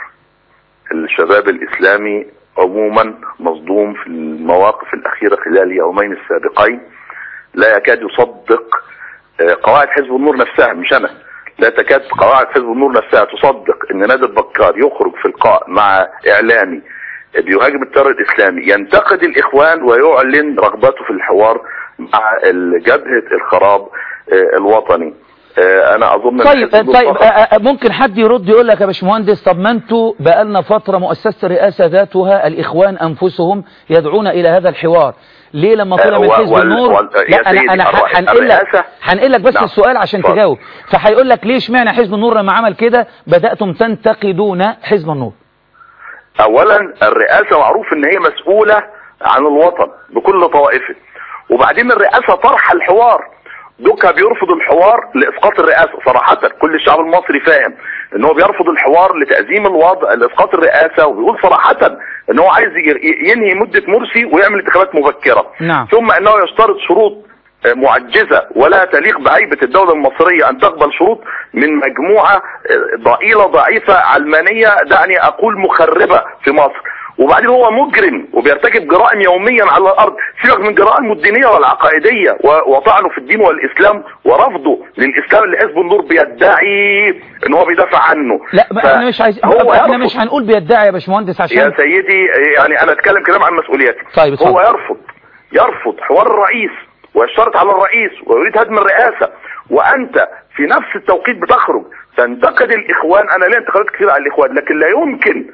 الشباب الاسلامي عموما مصدوم في المواقف الاخيرة خلال اليومين السابقين لا يكاد يصدق قواعد حزب النور نفسها مش انا لا تكاد قواعد حزب النور نفسها تصدق ان نادر بكار يخرج في لقاء مع اعلامي بيهاجم التيار الاسلامي ينتقد الاخوان ويعلن رغبته في الحوار مع جبهة الخراب الوطني انا اظن طيب طيب ممكن حد يرد يقول لك يا باشمهندس طب ما انتوا بقالنا فتره مؤسسه الرئاسه ذاتها الاخوان انفسهم يدعون الى هذا الحوار ليه لما طلع من حزب النور لا انا انا هنقل لك هنقل لك بس نعم. السؤال عشان فضل. تجاوب فهيقول لك ليه اشمعنى حزب النور لما عمل كده بداتم تنتقدون حزب النور اولا الرئاسه معروف ان هي مسؤوله عن الوطن بكل طوائفه وبعدين الرئاسه طرح الحوار دوكا بيرفض الحوار لاسقاط الرئاسه صراحه كل الشعب المصري فاهم ان هو بيرفض الحوار لتأزيم الوضع لاسقاط الرئاسه وبيقول صراحه ان هو عايز ينهي مده مرسي ويعمل انتخابات مبكره نعم. ثم انه يشترط شروط معجزة ولا تليق بهيبة الدولة المصرية أن تقبل شروط من مجموعة ضئيلة ضعيفة علمانية دعني أقول مخربة في مصر وبعدين هو مجرم وبيرتكب جرائم يوميا على الارض سيبك من جرائمه الدينيه والعقائديه وطعنه في الدين والاسلام ورفضه للاسلام اللي حزب النور بيدعي ان هو بيدافع عنه لا ف... احنا مش عايز هو احنا مش هنقول بيدعي يا باشمهندس عشان يا سيدي يعني انا اتكلم كلام عن مسؤولياتي طيب هو يرفض يرفض حوار الرئيس ويشترط على الرئيس ويريد هدم الرئاسه وانت في نفس التوقيت بتخرج تنتقد الاخوان انا ليه انتقادات كثير على الاخوان لكن لا يمكن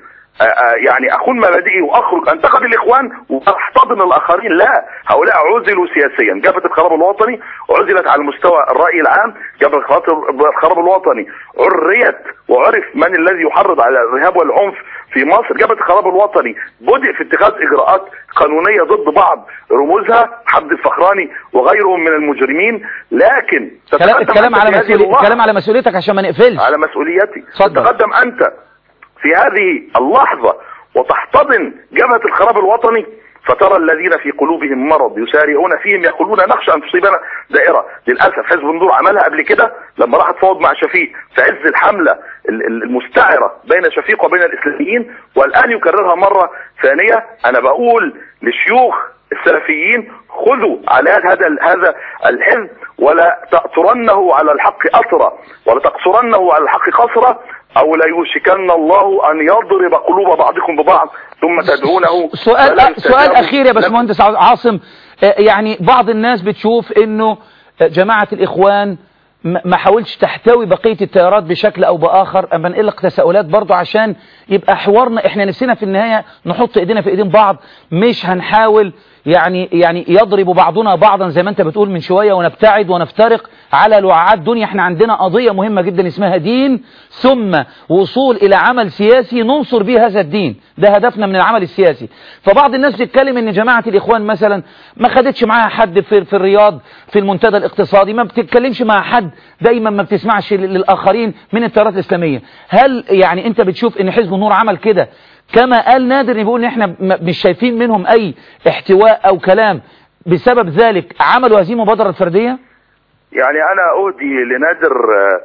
يعني اخون مبادئي واخرج انتقد الاخوان واحتضن الاخرين لا هؤلاء عزلوا سياسيا جبهه الخراب الوطني عزلت على مستوى الراي العام جبهه الخراب الوطني عريت وعرف من الذي يحرض على الارهاب والعنف في مصر جبهه الخراب الوطني بدأ في اتخاذ اجراءات قانونيه ضد بعض رموزها حمد الفخراني وغيرهم من المجرمين لكن كلام الكلام على مسؤوليتك الكلام على مسؤوليتك عشان ما نقفلش على مسؤوليتي اتفضل. تقدم انت في هذه اللحظة وتحتضن جبهة الخراب الوطني فترى الذين في قلوبهم مرض يسارعون فيهم يقولون نخشى ان تصيبنا دائرة للأسف حزب النور عملها قبل كده لما راح تفاوض مع شفيق في عز الحملة المستعرة بين شفيق وبين الإسلاميين والآن يكررها مرة ثانية أنا بقول لشيوخ السلفيين خذوا على هذا هذا الحزب ولا تأثرنه على الحق أثرا ولا تقصرنه على الحق قصرا او لا يوشكن الله ان يضرب قلوب بعضكم ببعض ثم تدعونه سؤال سؤال اخير يا باشمهندس عاصم يعني بعض الناس بتشوف انه جماعة الاخوان ما حاولش تحتوي بقية التيارات بشكل او باخر اما نقلق تساؤلات برضو عشان يبقى حوارنا احنا نفسنا في النهاية نحط ايدينا في ايدين بعض مش هنحاول يعني يعني يضرب بعضنا بعضا زي ما انت بتقول من شوية ونبتعد ونفترق على لعاعات دنيا احنا عندنا قضية مهمة جدا اسمها دين ثم وصول الى عمل سياسي ننصر به هذا الدين ده هدفنا من العمل السياسي فبعض الناس بتتكلم ان جماعة الاخوان مثلا ما خدتش معاها حد في, في الرياض في المنتدى الاقتصادي ما بتتكلمش مع حد دايما ما بتسمعش للاخرين من التيارات الاسلامية هل يعني انت بتشوف ان حزب النور عمل كده كما قال نادر بيقول ان احنا مش شايفين منهم اي احتواء او كلام بسبب ذلك عملوا هذه المبادرة الفردية يعني انا اودي لنادر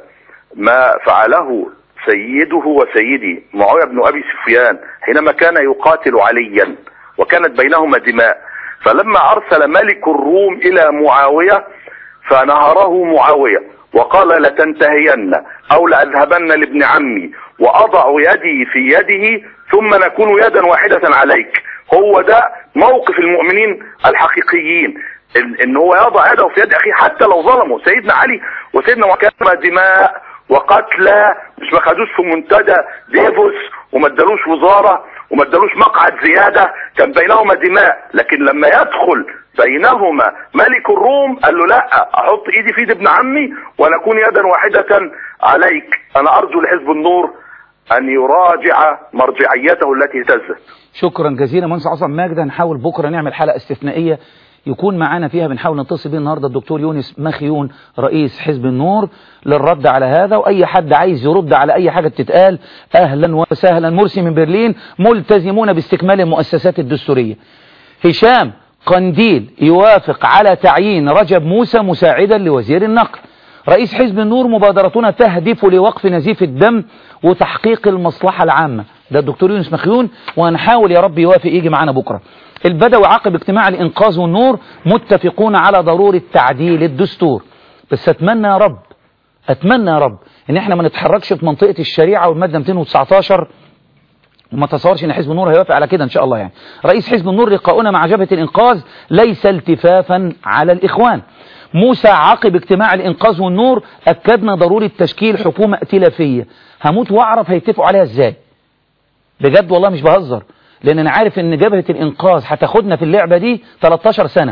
ما فعله سيده وسيدي معاوية بن ابي سفيان حينما كان يقاتل عليا وكانت بينهما دماء فلما ارسل ملك الروم الى معاوية فنهره معاوية وقال لتنتهين او لاذهبن لابن عمي واضع يدي في يده ثم نكون يدا واحدة عليك هو ده موقف المؤمنين الحقيقيين ان هو يضع يده في يد اخيه حتى لو ظلمه سيدنا علي وسيدنا معاويه دماء وقتلى مش ما خدوش في منتدى ديفوس وما ادالوش وزاره وما ادالوش مقعد زياده كان بينهما دماء لكن لما يدخل بينهما ملك الروم قال له لا احط ايدي في ايد ابن عمي ونكون يدا واحده عليك انا ارجو لحزب النور ان يراجع مرجعيته التي اهتزت شكرا جزيلا مهندس عصام ماجد هنحاول بكره نعمل حلقه استثنائيه يكون معانا فيها بنحاول نتصل بيه النهارده الدكتور يونس مخيون رئيس حزب النور للرد على هذا واي حد عايز يرد على اي حاجه بتتقال اهلا وسهلا مرسي من برلين ملتزمون باستكمال المؤسسات الدستوريه هشام قنديل يوافق على تعيين رجب موسى مساعدا لوزير النقل رئيس حزب النور مبادرتنا تهدف لوقف نزيف الدم وتحقيق المصلحة العامة ده الدكتور يونس مخيون وهنحاول يا رب يوافق يجي معانا بكرة البدوي عقب اجتماع الإنقاذ والنور متفقون على ضرورة تعديل الدستور بس أتمنى يا رب أتمنى يا رب إن إحنا ما نتحركش في منطقة الشريعة والمادة 219 وما تصورش ان حزب النور هيوافق على كده ان شاء الله يعني رئيس حزب النور لقاؤنا مع جبهة الانقاذ ليس التفافا على الاخوان موسى عقب اجتماع الانقاذ والنور اكدنا ضرورة تشكيل حكومة ائتلافية هموت واعرف هيتفقوا عليها ازاي بجد والله مش بهزر لان انا عارف ان جبهة الانقاذ هتاخدنا في اللعبة دي 13 سنة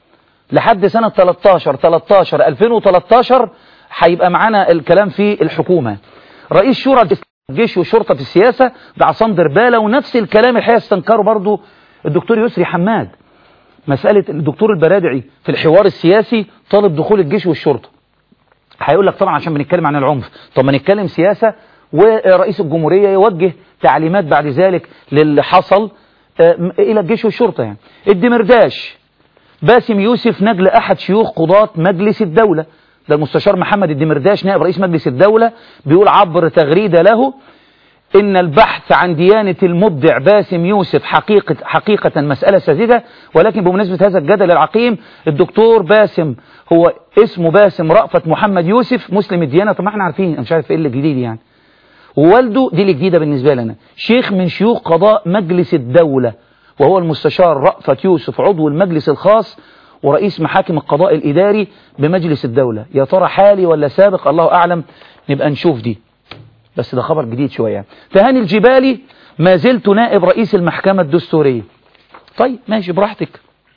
لحد سنة 13 13 2013 هيبقى معانا الكلام في الحكومة رئيس شورى الجيش والشرطة في السياسة ده عصام دربالة ونفس الكلام الحقيقة استنكره برضو الدكتور يسري حماد مسألة الدكتور البرادعي في الحوار السياسي طالب دخول الجيش والشرطة هيقول لك طبعا عشان بنتكلم عن العنف طب ما نتكلم سياسة ورئيس الجمهورية يوجه تعليمات بعد ذلك للي حصل إلى الجيش والشرطة يعني الدمرداش باسم يوسف نجل أحد شيوخ قضاة مجلس الدولة ده المستشار محمد الدمرداش نائب رئيس مجلس الدولة بيقول عبر تغريدة له إن البحث عن ديانة المبدع باسم يوسف حقيقة, حقيقة مسألة ساذجة ولكن بمناسبة هذا الجدل العقيم الدكتور باسم هو اسمه باسم رأفت محمد يوسف مسلم الديانة طب ما احنا عارفين انا مش عارف ايه اللي جديد يعني ووالده دي الجديدة بالنسبة لنا شيخ من شيوخ قضاء مجلس الدولة وهو المستشار رأفت يوسف عضو المجلس الخاص ورئيس محاكم القضاء الإداري بمجلس الدولة يا ترى حالي ولا سابق الله أعلم نبقى نشوف دي بس ده خبر جديد شوية تهاني الجبالي ما زلت نائب رئيس المحكمة الدستورية طيب ماشي براحتك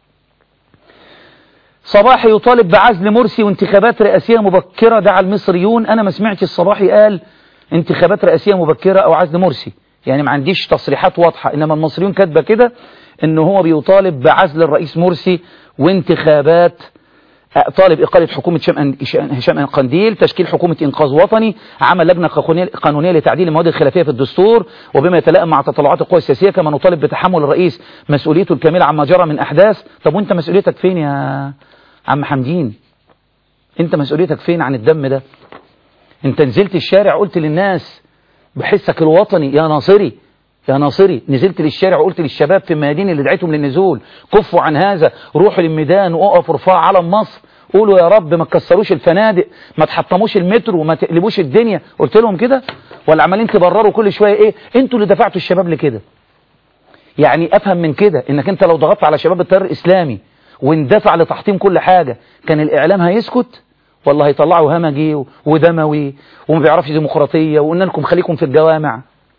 صباحي يطالب بعزل مرسي وانتخابات رئاسية مبكرة دعا المصريون أنا ما سمعتش الصباحي قال انتخابات رئاسية مبكرة أو عزل مرسي يعني ما عنديش تصريحات واضحة إنما المصريون كاتبة كده إن هو بيطالب بعزل الرئيس مرسي وانتخابات طالب إقالة حكومة هشام القنديل تشكيل حكومة إنقاذ وطني عمل لجنة قانونية لتعديل المواد الخلافية في الدستور وبما يتلائم مع تطلعات القوى السياسية كما نطالب بتحمل الرئيس مسؤوليته الكاملة عما جرى من أحداث طب وانت مسؤوليتك فين يا عم حمدين انت مسؤوليتك فين عن الدم ده انت نزلت الشارع قلت للناس بحسك الوطني يا ناصري يا ناصري نزلت للشارع وقلت للشباب في الميادين اللي دعيتهم للنزول كفوا عن هذا روحوا للميدان وقفوا ارفعوا علم مصر قولوا يا رب ما تكسروش الفنادق ما تحطموش المترو وما تقلبوش الدنيا قلت لهم كده ولا عمالين تبرروا كل شويه ايه انتوا اللي دفعتوا الشباب لكده يعني افهم من كده انك انت لو ضغطت على شباب التيار الاسلامي واندفع لتحطيم كل حاجه كان الاعلام هيسكت والله هيطلعوا همجي ودموي وما بيعرفش ديمقراطيه وقلنا لكم خليكم في الجوامع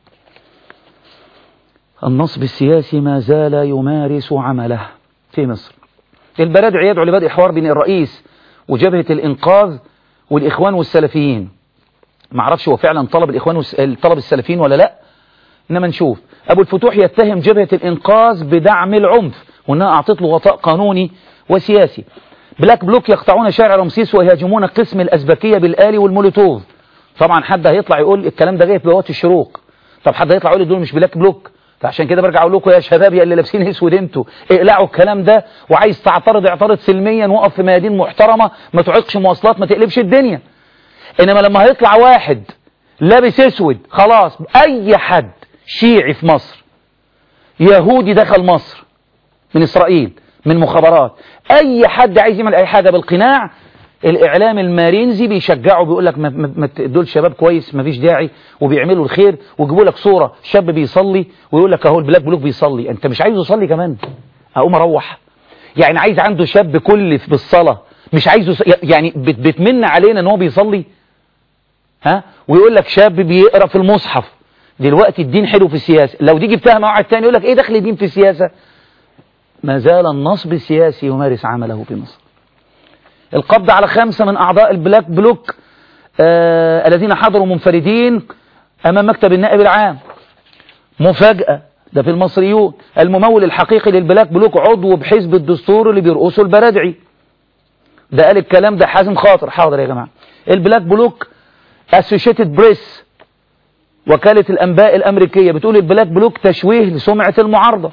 النصب السياسي ما زال يمارس عمله في مصر البرادعي يدعو لبدء حوار بين الرئيس وجبهة الإنقاذ والإخوان والسلفيين ما اعرفش هو فعلا طلب الإخوان طلب السلفيين ولا لا إنما نشوف أبو الفتوح يتهم جبهة الإنقاذ بدعم العنف وأنها أعطت له غطاء قانوني وسياسي بلاك بلوك يقطعون شارع رمسيس ويهاجمون قسم الأزبكية بالآلي والمولوتوف طبعا حد هيطلع يقول الكلام ده جاي في بوابة الشروق طب حد هيطلع يقول دول مش بلاك بلوك فعشان كده برجع اقول لكم يا شباب يا اللي لابسين اسود انتوا اقلعوا الكلام ده وعايز تعترض اعترض سلميا وقف في ميادين محترمه ما تعيقش مواصلات ما تقلبش الدنيا انما لما هيطلع واحد لابس اسود خلاص اي حد شيعي في مصر يهودي دخل مصر من اسرائيل من مخابرات اي حد عايز يعمل اي حاجه بالقناع الاعلام المارينزي بيشجعه بيقول لك ما دول شباب كويس ما فيش داعي وبيعملوا الخير ويجيبوا لك صوره شاب بيصلي ويقول لك اهو البلاك بلوك بيصلي انت مش عايزه يصلي كمان اقوم اروح يعني عايز عنده شاب كل بالصلاه مش عايزه يعني بتمن علينا ان هو بيصلي ها ويقول لك شاب بيقرا في المصحف دلوقتي الدين حلو في السياسة لو دي جبتها مع واحد تاني يقول لك ايه دخل الدين في السياسة ما زال النصب السياسي يمارس عمله في مصر القبض على خمسة من أعضاء البلاك بلوك آه الذين حضروا منفردين أمام مكتب النائب العام مفاجأة ده في المصريون الممول الحقيقي للبلاك بلوك عضو بحزب الدستور اللي بيرقصه البرادعي ده قال الكلام ده حازم خاطر حاضر يا جماعة البلاك بلوك اسوشيتد بريس وكالة الأنباء الأمريكية بتقول البلاك بلوك تشويه لسمعة المعارضة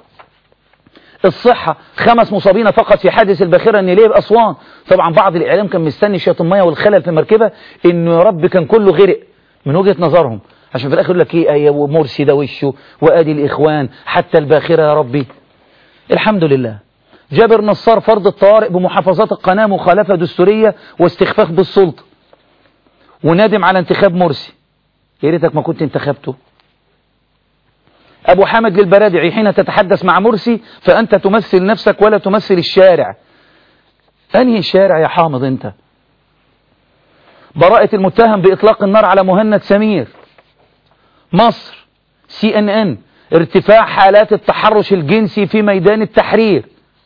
الصحة خمس مصابين فقط في حادث الباخرة النيلية بأسوان طبعا بعض الإعلام كان مستني شوية المية والخلل في المركبة إنه يا رب كان كله غرق من وجهة نظرهم عشان في الآخر يقول لك إيه أيه ومرسي ده وشه وآدي الإخوان حتى الباخرة يا ربي الحمد لله جابر نصار فرض الطوارئ بمحافظات القناة مخالفة دستورية واستخفاف بالسلطة وندم على انتخاب مرسي يا ريتك ما كنت انتخبته أبو حامد للبرادعي حين تتحدث مع مرسي فأنت تمثل نفسك ولا تمثل الشارع أنهي الشارع يا حامض أنت براءة المتهم بإطلاق النار على مهند سمير مصر سي ان ان ارتفاع حالات التحرش الجنسي في ميدان التحرير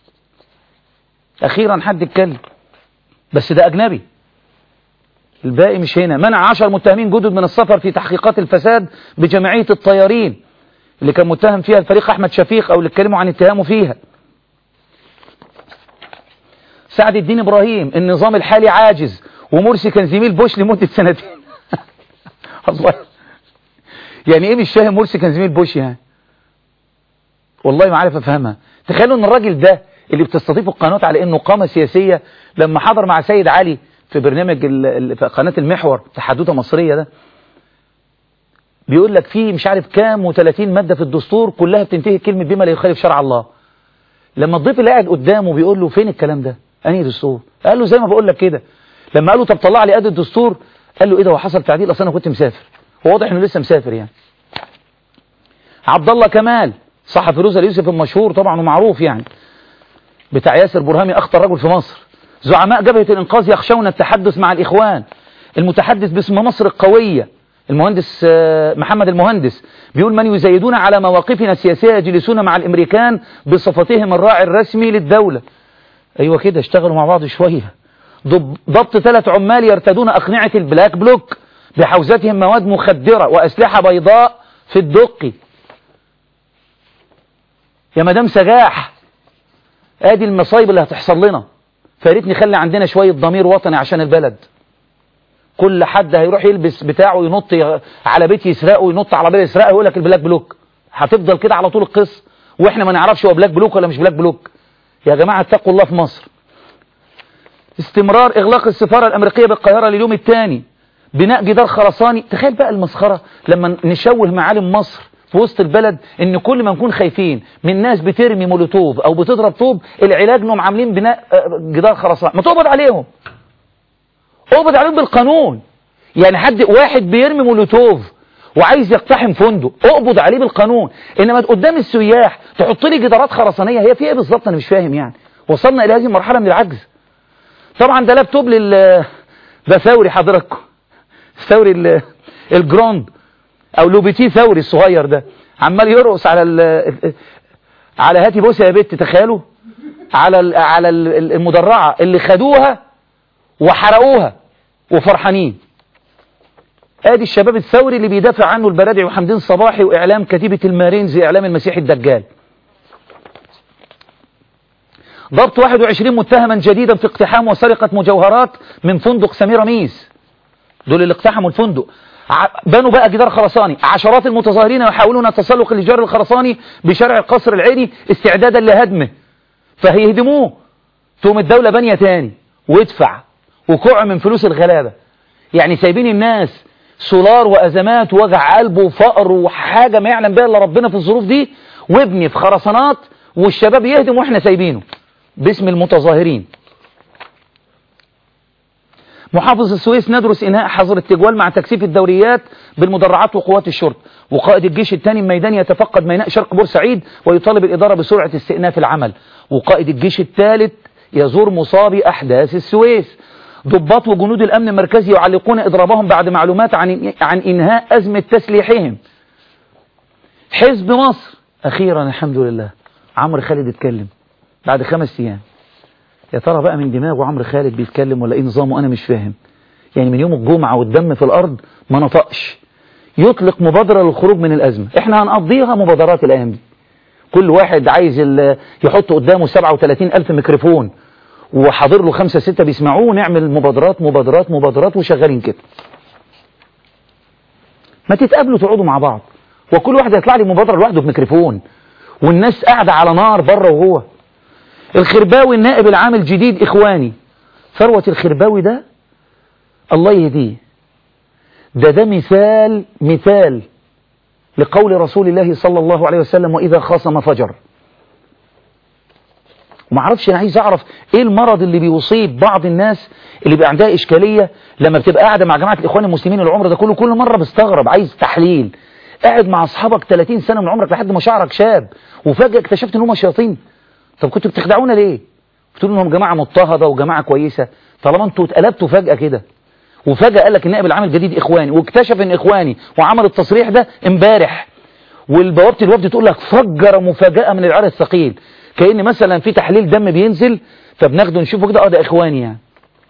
أخيرا حد اتكلم بس ده أجنبي الباقي مش هنا منع عشر متهمين جدد من السفر في تحقيقات الفساد بجمعية الطيارين اللي كان متهم فيها الفريق أحمد شفيق أو اللي اتكلموا عن اتهامه فيها سعد الدين إبراهيم النظام الحالي عاجز ومرسي كان زميل بوش لمدة سنتين الله يعني ايه مش فاهم مرسي كان زميل بوش يعني والله ما عارف افهمها تخيلوا ان الراجل ده اللي بتستضيفه القنوات على انه قامة سياسية لما حضر مع سيد علي في برنامج ال... ال... في قناة المحور تحدثة مصرية ده بيقول لك في مش عارف كام و30 مادة في الدستور كلها بتنتهي كلمة بما لا يخالف شرع الله لما الضيف اللي قاعد قدامه بيقول له فين الكلام ده انهي دستور قال له زي ما بقول لك كده لما قال له طب طلع لي ادي الدستور قال له ايه ده هو حصل تعديل اصل انا كنت مسافر هو واضح انه لسه مسافر يعني عبد الله كمال صحفي روزا اليوسف المشهور طبعا ومعروف يعني بتاع ياسر برهامي اخطر رجل في مصر زعماء جبهة الانقاذ يخشون التحدث مع الاخوان المتحدث باسم مصر القوية المهندس محمد المهندس بيقول من يزايدون على مواقفنا السياسية يجلسون مع الامريكان بصفتهم الراعي الرسمي للدولة ايوه كده اشتغلوا مع بعض شوية ضبط ثلاث عمال يرتدون اقنعة البلاك بلوك بحوزتهم مواد مخدرة واسلحة بيضاء في الدقي يا مدام سجاح ادي المصايب اللي هتحصل لنا فياريت نخلي عندنا شوية ضمير وطني عشان البلد كل حد هيروح يلبس بتاعه ينط على بيت يسرقه وينط على بيت يسرقه يقول لك البلاك بلوك هتفضل كده على طول القصة واحنا ما نعرفش هو بلاك بلوك ولا مش بلاك بلوك يا جماعة اتقوا الله في مصر استمرار اغلاق السفارة الامريكية بالقاهرة لليوم الثاني بناء جدار خرساني تخيل بقى المسخرة لما نشوه معالم مصر في وسط البلد ان كل ما نكون خايفين من ناس بترمي مولوتوف او بتضرب طوب العلاج انهم عاملين بناء جدار خرساني ما تقبض عليهم اقبض عليهم بالقانون يعني حد واحد بيرمي مولوتوف وعايز يقتحم فندق اقبض عليه بالقانون انما قدام السياح تحط لي جدارات خرسانيه هي في ايه بالظبط انا مش فاهم يعني وصلنا الى هذه المرحله من العجز طبعا ده لابتوب لل ده ثوري حضراتكم ثوري الجراند او لوبيتي ثوري الصغير ده عمال يرقص على ال على هاتي بوسه يا بنت تخيلوا على ال على ال المدرعه اللي خدوها وحرقوها وفرحانين ادي الشباب الثوري اللي بيدافع عنه البرادعي وحمدين صباحي واعلام كتيبه المارينز اعلام المسيح الدجال ضبط 21 متهما جديدا في اقتحام وسرقه مجوهرات من فندق سمير ميس دول اللي اقتحموا الفندق بنوا بقى جدار خرساني عشرات المتظاهرين يحاولون التسلق للجدار الخرساني بشارع القصر العيني استعدادا لهدمه فهيهدموه تقوم الدولة بانية تاني وادفع وكوع من فلوس الغلابة يعني سايبين الناس سولار وأزمات ووجع قلب وفقر وحاجة ما يعلم بها إلا ربنا في الظروف دي وابني في خرسانات والشباب يهدم واحنا سايبينه باسم المتظاهرين محافظ السويس ندرس إنهاء حظر التجوال مع تكثيف الدوريات بالمدرعات وقوات الشرطة وقائد الجيش الثاني الميداني يتفقد ميناء شرق بورسعيد ويطالب الإدارة بسرعة استئناف العمل وقائد الجيش الثالث يزور مصابي أحداث السويس ضباط وجنود الأمن المركزي يعلقون إضرابهم بعد معلومات عن عن إنهاء أزمة تسليحهم حزب مصر أخيرا الحمد لله عمرو خالد اتكلم بعد خمس أيام يا ترى بقى من دماغه عمرو خالد بيتكلم ولا إيه نظامه أنا مش فاهم يعني من يوم الجمعة والدم في الأرض ما نطقش يطلق مبادرة للخروج من الأزمة احنا هنقضيها مبادرات الأيام دي كل واحد عايز ال- يحط قدامه 37 ألف ميكروفون وحاضر له خمسة ستة بيسمعوه ونعمل مبادرات مبادرات مبادرات وشغالين كده ما تتقابلوا تقعدوا مع بعض وكل واحد يطلع لي مبادرة لوحده بميكروفون والناس قاعدة على نار بره وهو الخرباوي النائب العام الجديد إخواني ثروة الخرباوي ده الله يهديه ده ده مثال مثال لقول رسول الله صلى الله عليه وسلم وإذا خاصم فجر وما اعرفش انا عايز اعرف ايه المرض اللي بيصيب بعض الناس اللي بيبقى عندها اشكاليه لما بتبقى قاعده مع جماعه الاخوان المسلمين العمر ده كله كل مره بستغرب عايز تحليل قاعد مع اصحابك 30 سنه من عمرك لحد ما شعرك شاب وفجاه اكتشفت ان هم شياطين طب كنتوا بتخدعونا ليه بتقولوا انهم جماعه مضطهده وجماعه كويسه طالما انتوا اتقلبتوا فجاه كده وفجاه قال لك النائب العام الجديد اخواني واكتشف ان اخواني وعمل التصريح ده امبارح والبوابه الوفد تقول لك فجر مفاجاه من العرق الثقيل كأن مثلا في تحليل دم بينزل فبناخده نشوفه كده اه ده اخواني يعني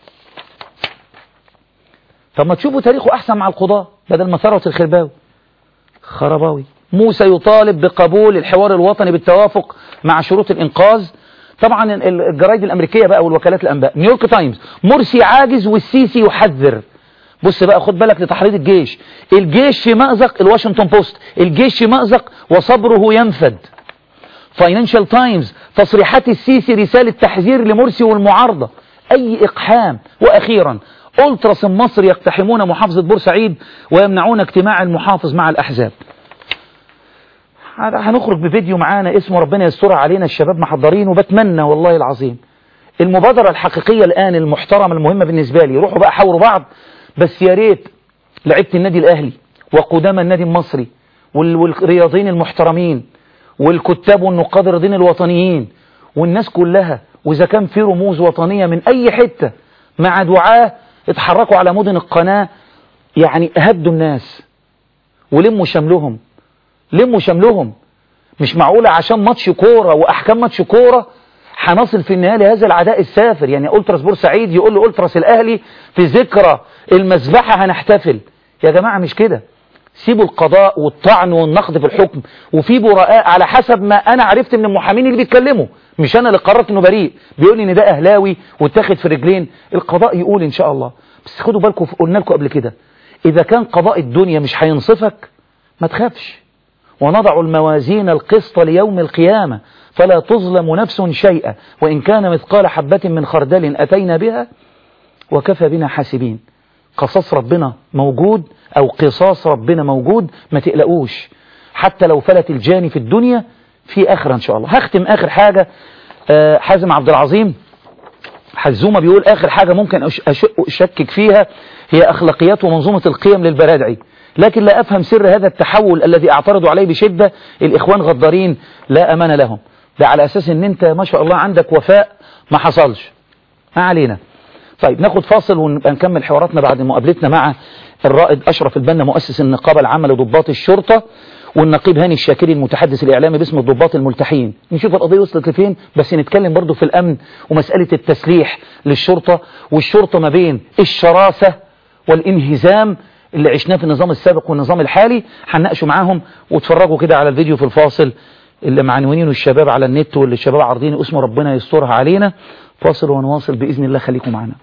طب ما تشوفوا تاريخه احسن مع القضاء بدل ما ثروة الخرباوي خرباوي موسى يطالب بقبول الحوار الوطني بالتوافق مع شروط الانقاذ طبعا ال- الجرايد الامريكيه بقى والوكالات الانباء نيويورك تايمز مرسي عاجز والسيسي يحذر بص بقى خد بالك لتحريض الجيش الجيش في مأزق الواشنطن بوست الجيش في مأزق وصبره ينفد فاينانشال تايمز تصريحات السيسي رسالة تحذير لمرسي والمعارضة أي إقحام وأخيرا ألتراس مصر يقتحمون محافظة بورسعيد ويمنعون اجتماع المحافظ مع الأحزاب هذا هنخرج بفيديو معانا اسمه ربنا يسترها علينا الشباب محضرين وبتمنى والله العظيم المبادرة الحقيقية الآن المحترمة المهمة بالنسبة لي روحوا بقى حاوروا بعض بس يا ريت لعيبة النادي الأهلي وقدامى النادي المصري وال- والرياضيين المحترمين والكتاب والنقاد الرياضيين الوطنيين والناس كلها وإذا كان في رموز وطنية من أي حتة مع دعاة اتحركوا على مدن القناة يعني هدوا الناس ولموا شملهم لموا شملهم مش معقولة عشان ماتش كورة وأحكام ماتش كورة هنصل في النهاية لهذا العداء السافر يعني ألتراس بورسعيد يقول له ألتراس الأهلي في ذكرى المذبحة هنحتفل يا جماعة مش كده سيبوا القضاء والطعن والنقد في الحكم وفي براء على حسب ما انا عرفت من المحامين اللي بيتكلموا مش انا اللي قررت انه بريء بيقول لي ان ده اهلاوي واتاخد في رجلين القضاء يقول ان شاء الله بس خدوا بالكم قلنا لكم قبل كده اذا كان قضاء الدنيا مش هينصفك ما تخافش ونضع الموازين القسط ليوم القيامة فلا تظلم نفس شيئا وإن كان مثقال حبة من خردل أتينا بها وكفى بنا حاسبين قصاص ربنا موجود أو قصاص ربنا موجود ما تقلقوش حتى لو فلت الجاني في الدنيا في آخرة إن شاء الله هختم آخر حاجة آه، حازم عبد العظيم حزومة بيقول آخر حاجة ممكن أش- أش- أشكك فيها هي أخلاقيات ومنظومة القيم للبرادعي لكن لا أفهم سر هذا التحول الذي أعترض عليه بشدة الإخوان غدارين لا أمان لهم ده على أساس أن أنت ما شاء الله عندك وفاء ما حصلش ما علينا طيب ناخد فاصل ونبقى نكمل حواراتنا بعد مقابلتنا مع الرائد أشرف البنا مؤسس النقابة العامة لضباط الشرطة والنقيب هاني الشاكري المتحدث الإعلامي باسم الضباط الملتحين نشوف القضية وصلت لفين بس نتكلم برضو في الأمن ومسألة التسليح للشرطة والشرطة ما بين الشراسة والانهزام اللي عشناه في النظام السابق والنظام الحالي هنناقشوا معاهم واتفرجوا كده على الفيديو في الفاصل اللي معنونينه الشباب على النت واللي الشباب عارضين اسمه ربنا يسترها علينا فاصل ونواصل بإذن الله خليكم معنا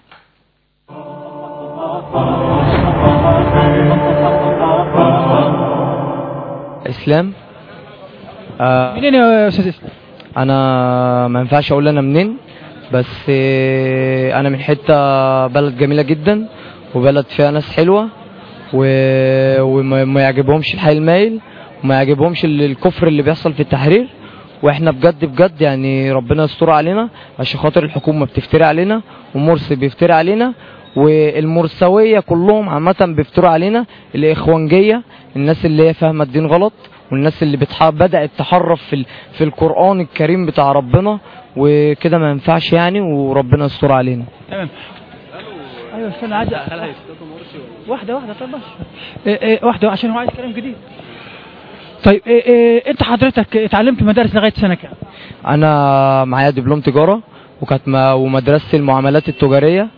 اسلام آه منين يا استاذ اسلام انا ما ينفعش اقول انا منين بس آه، انا من حته بلد جميله جدا وبلد فيها ناس حلوه و... وما ما يعجبهمش الحي المايل وما يعجبهمش ال- الكفر اللي بيحصل في التحرير واحنا بجد بجد يعني ربنا يستر علينا عشان خاطر الحكومه بتفتري علينا ومرسي بيفتري علينا والمرسويه كلهم عامه بيفتروا علينا الاخوانجيه الناس اللي هي فاهمه الدين غلط والناس اللي بتح... بدات تحرف في ال... في القران الكريم بتاع ربنا وكده ما ينفعش يعني وربنا يستر علينا تمام استنى عايز واحده واحده طب بس إيه إيه واحده عشان هو عايز كلام جديد طيب إيه إيه انت حضرتك اتعلمت مدارس لغايه سنه كام؟ انا معايا دبلوم تجاره وكانت ما- ومدرسه المعاملات التجاريه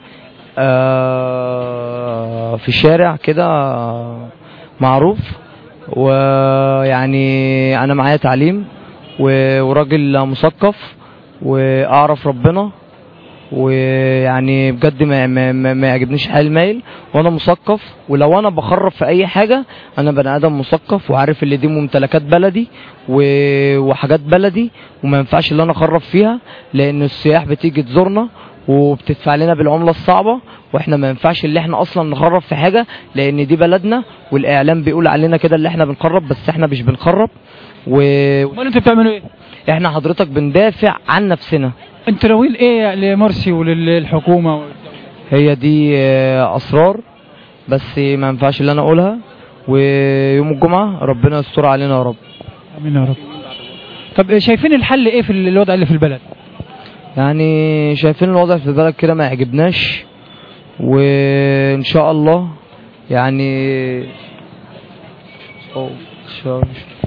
آه، في شارع كده آه، معروف ويعني انا معايا تعليم و- وراجل مثقف واعرف ربنا ويعني بجد ما, ما, ما, ما يعجبنيش حال المايل وانا مثقف ولو انا بخرب في اي حاجه انا بني ادم مثقف وعارف اللي دي ممتلكات بلدي و- وحاجات بلدي وما ينفعش اللي انا اخرب فيها لان السياح بتيجي تزورنا وبتدفع لنا بالعمله الصعبه واحنا ما ينفعش اللي احنا اصلا نخرب في حاجه لان دي بلدنا والاعلام بيقول علينا كده اللي احنا بنخرب بس احنا مش بنخرب و... امال انتوا بتعملوا ايه؟ احنا حضرتك بندافع عن نفسنا انتوا ناويين ايه لمرسي وللحكومه؟ هي دي آه، اسرار بس ما ينفعش اللي انا اقولها ويوم الجمعه ربنا يستر علينا يا رب امين يا رب طب شايفين الحل ايه في الوضع اللي في البلد؟ يعني شايفين الوضع في البلد كده ما يعجبناش وان شاء الله يعني أوه، شاء-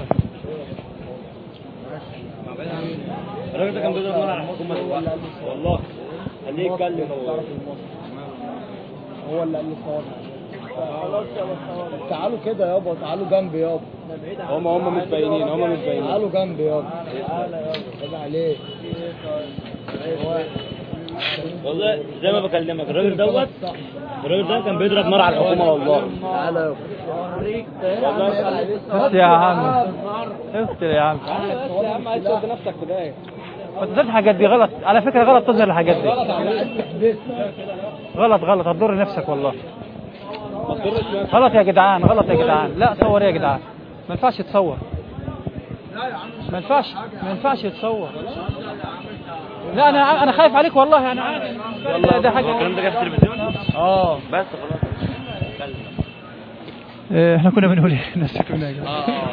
الراجل ده كان بيضرب نار على الحكومه دلوقتي والله خليه يتكلم هو هو اللي قال لي تعالوا كده يابا تعالوا جنبي يابا هم هم مش باينين هم مش باينين تعالوا جنبي يابا تعالى يابا عيب عليك والله زي ما بكلمك الراجل دوت الراجل ده كان بيضرب نار على الحكومه والله تعالى يابا بس يا عم اقتل يا عم يا عم عايز تودي نفسك في داهيه ما تظهرش الحاجات دي غلط على فكره غلط تظهر الحاجات دي غلط غلط هتضر نفسك والله غلط يا جدعان غلط يا جدعان لا صور إيه يا جدعان ما ينفعش تصور ما ينفعش ما ينفعش تصور لا انا انا خايف عليك والله انا عارف والله ده حاجه الكلام ده جاي في التلفزيون اه بس خلاص إيه، احنا كنا بنقول ايه الناس كنا إيه؟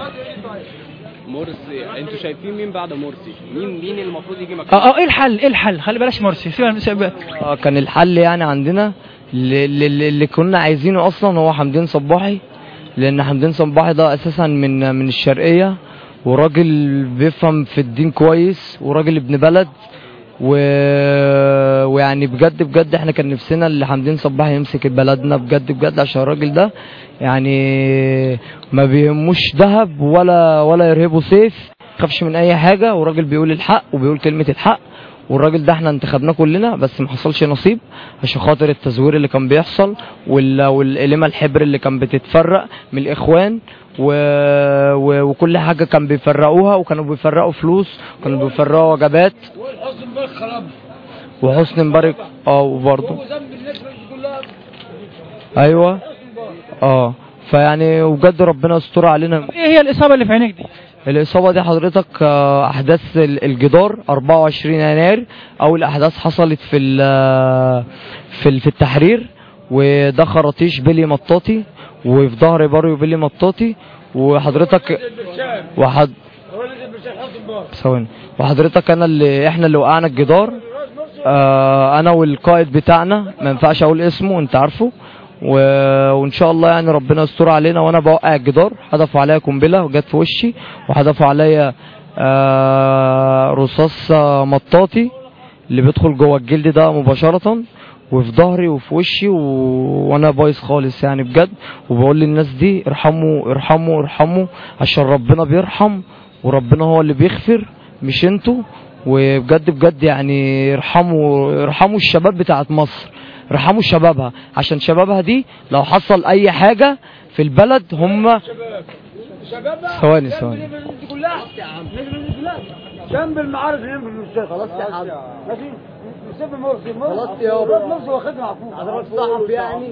مرسي انتوا شايفين مين بعد مرسي مين مين المفروض يجي مكانه اه اه ايه الحل ايه الحل خلي بلاش مرسي سيبها سيبها- آه، كان الحل يعني عندنا اللي, اللي, اللي كنا عايزينه اصلا هو حمدين صباحي لان حمدين صباحي ده اساسا من من الشرقيه وراجل بيفهم في الدين كويس وراجل ابن بلد و... ويعني بجد بجد احنا كان نفسنا اللي حمدين صباحي يمسك بلدنا بجد بجد عشان الراجل ده يعني ما بيهموش ذهب ولا ولا يرهبه سيف خافش من اي حاجه وراجل بيقول الحق وبيقول كلمه الحق والراجل ده احنا انتخبناه كلنا بس ما حصلش نصيب عشان خاطر التزوير اللي كان بيحصل وال- والقلمه الحبر اللي كان بتتفرق من الاخوان و... و... وكل حاجه كان بيفرقوها وكانوا بيفرقوا فلوس وكانوا بيفرقوا وجبات وحسن مبارك اه وبرضه ايوه اه فيعني وبجد ربنا يستر علينا ايه هي الاصابه اللي في عينيك دي الإصابة دي حضرتك آه، أحداث ال- الجدار 24 يناير أول أحداث حصلت في ال- في ال- في التحرير وده خراطيش بيلي مطاطي وفي ظهر باريو بيلي مطاطي وحضرتك وحد ثواني وحضرتك انا اللي احنا اللي وقعنا الجدار آه انا والقائد بتاعنا ما ينفعش اقول اسمه انت عارفه و... وان شاء الله يعني ربنا يستر علينا وانا بوقع الجدار حدفوا عليا قنبله وجت في وشي وحدفوا عليا آه رصاص آه، مطاطي اللي بيدخل جوه الجلد ده مباشره وفي ظهري وفي وشي و... وانا بايظ خالص يعني بجد وبقول للناس دي ارحموا ارحموا ارحموا عشان ربنا بيرحم وربنا هو اللي بيغفر مش انتوا وبجد بجد يعني ارحموا ارحموا الشباب بتاعت مصر ارحموا شبابها عشان شبابها دي لو حصل اي حاجة في البلد هم ثواني ثواني جنب المعارض اللي في المستشفى خلاص يا عم ماشي نسيب مرسي خلاص يابا مرسي واخدنا عفو حضرتك صاحب يعني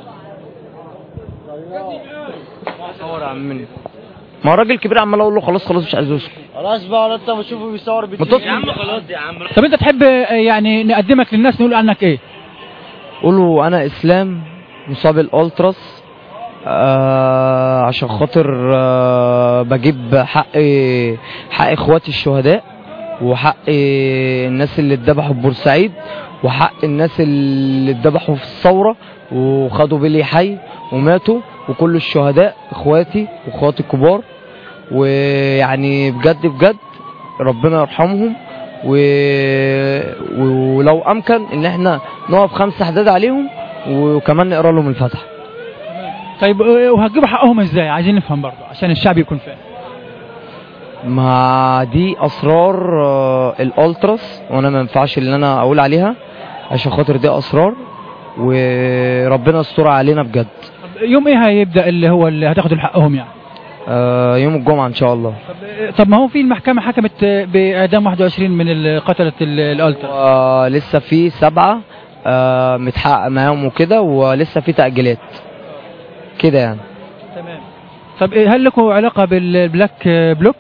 صور يا عمي ما هو راجل كبير عمال اقول له خلاص خلاص مش عايز يسكت خلاص بقى ولا انت بتشوفه بيصور ما تطلع. يا عم خلاص يا عم طب انت تحب آه، يعني نقدمك للناس نقول عنك ايه قولوا انا اسلام مصاب الالتراس آه عشان خاطر آه بجيب حق حق اخواتي الشهداء وحق الناس اللي اتذبحوا في بورسعيد وحق الناس اللي اتذبحوا في الثورة وخدوا بلي حي وماتوا وكل الشهداء اخواتي واخواتي الكبار ويعني بجد بجد ربنا يرحمهم و... ولو امكن ان احنا نقف خمسة حداد عليهم وكمان نقرا لهم الفاتحه طيب آه، وهتجيبوا حقهم ازاي عايزين نفهم برضه عشان الشعب يكون فاهم ما دي اسرار آه، الالتراس وانا ما ينفعش ان انا اقول عليها عشان خاطر دي اسرار وربنا يستر علينا بجد طب يوم ايه هيبدا اللي هو اللي هتاخدوا حقهم يعني آه، يوم الجمعه ان شاء الله طب ما هو في المحكمة حكمت بإعدام 21 من ال- قتلة ال- الألترا آه، لسه في سبعه آه، متحقق معاهم وكده ولسه في تاجيلات كده يعني تمام طب إيه، هل لكم علاقة بالبلاك بلوك؟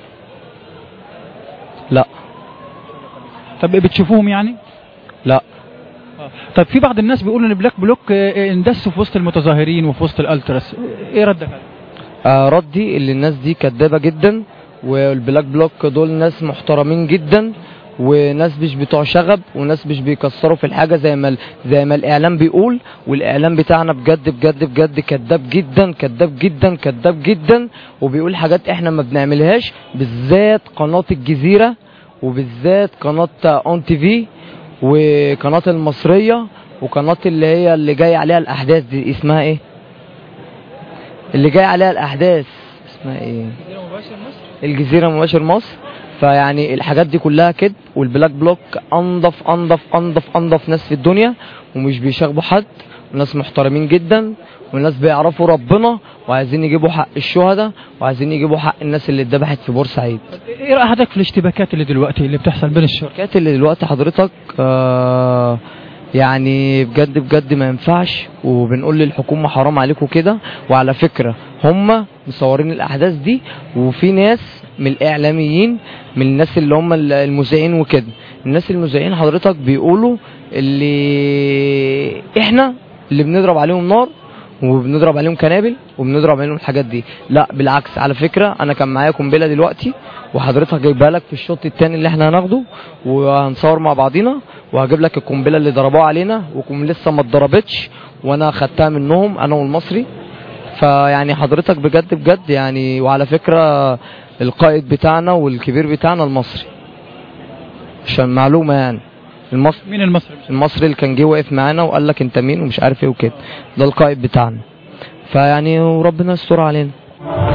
لا طب بتشوفوهم يعني؟ لا طب في بعض الناس بيقولوا ان بلاك بلوك آه، اندسوا في وسط المتظاهرين وفي وسط الالتراس ايه ردك عليه؟ آه، ردي اللي الناس دي كدابه جدا والبلاك بلوك دول ناس محترمين جدا وناس مش بتوع شغب وناس مش بيكسروا في الحاجه زي ما ال- زي ما الاعلام بيقول والاعلام بتاعنا بجد بجد بجد كذاب جدا كذاب جدا كذاب جدا وبيقول حاجات احنا ما بنعملهاش بالذات قناه الجزيره وبالذات قناه اون تي في وقناه المصريه وقناه اللي هي اللي جاي عليها الاحداث دي اسمها ايه اللي جاي عليها الاحداث اسمها ايه الجزيره مباشر مصر فيعني الحاجات دي كلها كده والبلاك بلوك انضف انضف انضف انضف ناس في الدنيا ومش بيشاغبوا حد وناس محترمين جدا وناس بيعرفوا ربنا وعايزين يجيبوا حق الشهداء وعايزين يجيبوا حق الناس اللي اتذبحت في بورسعيد ايه رأي حضرتك في الاشتباكات اللي دلوقتي اللي بتحصل بين الشرطة؟ الشركات اللي دلوقتي حضرتك آه يعني بجد بجد ما ينفعش وبنقول للحكومة حرام عليكم كده وعلى فكرة هم مصورين الأحداث دي وفي ناس من الإعلاميين من الناس اللي هم المذيعين وكده الناس المذيعين حضرتك بيقولوا اللي احنا اللي بنضرب عليهم نار وبنضرب عليهم كنابل وبنضرب عليهم الحاجات دي لا بالعكس على فكره انا كان معايا قنبله دلوقتي وحضرتك جايبها لك في الشوط الثاني اللي احنا هناخده وهنصور مع بعضينا وهجيب لك القنبله اللي ضربوها علينا وكم لسه ما اتضربتش وانا خدتها منهم انا والمصري فيعني حضرتك بجد بجد يعني وعلى فكره القائد بتاعنا والكبير بتاعنا المصري عشان معلومه يعني المصري مين المصري؟ المصري اللي كان جه واقف معانا وقال لك انت مين ومش عارف ايه وكده ده القائد بتاعنا فيعني وربنا يستر علينا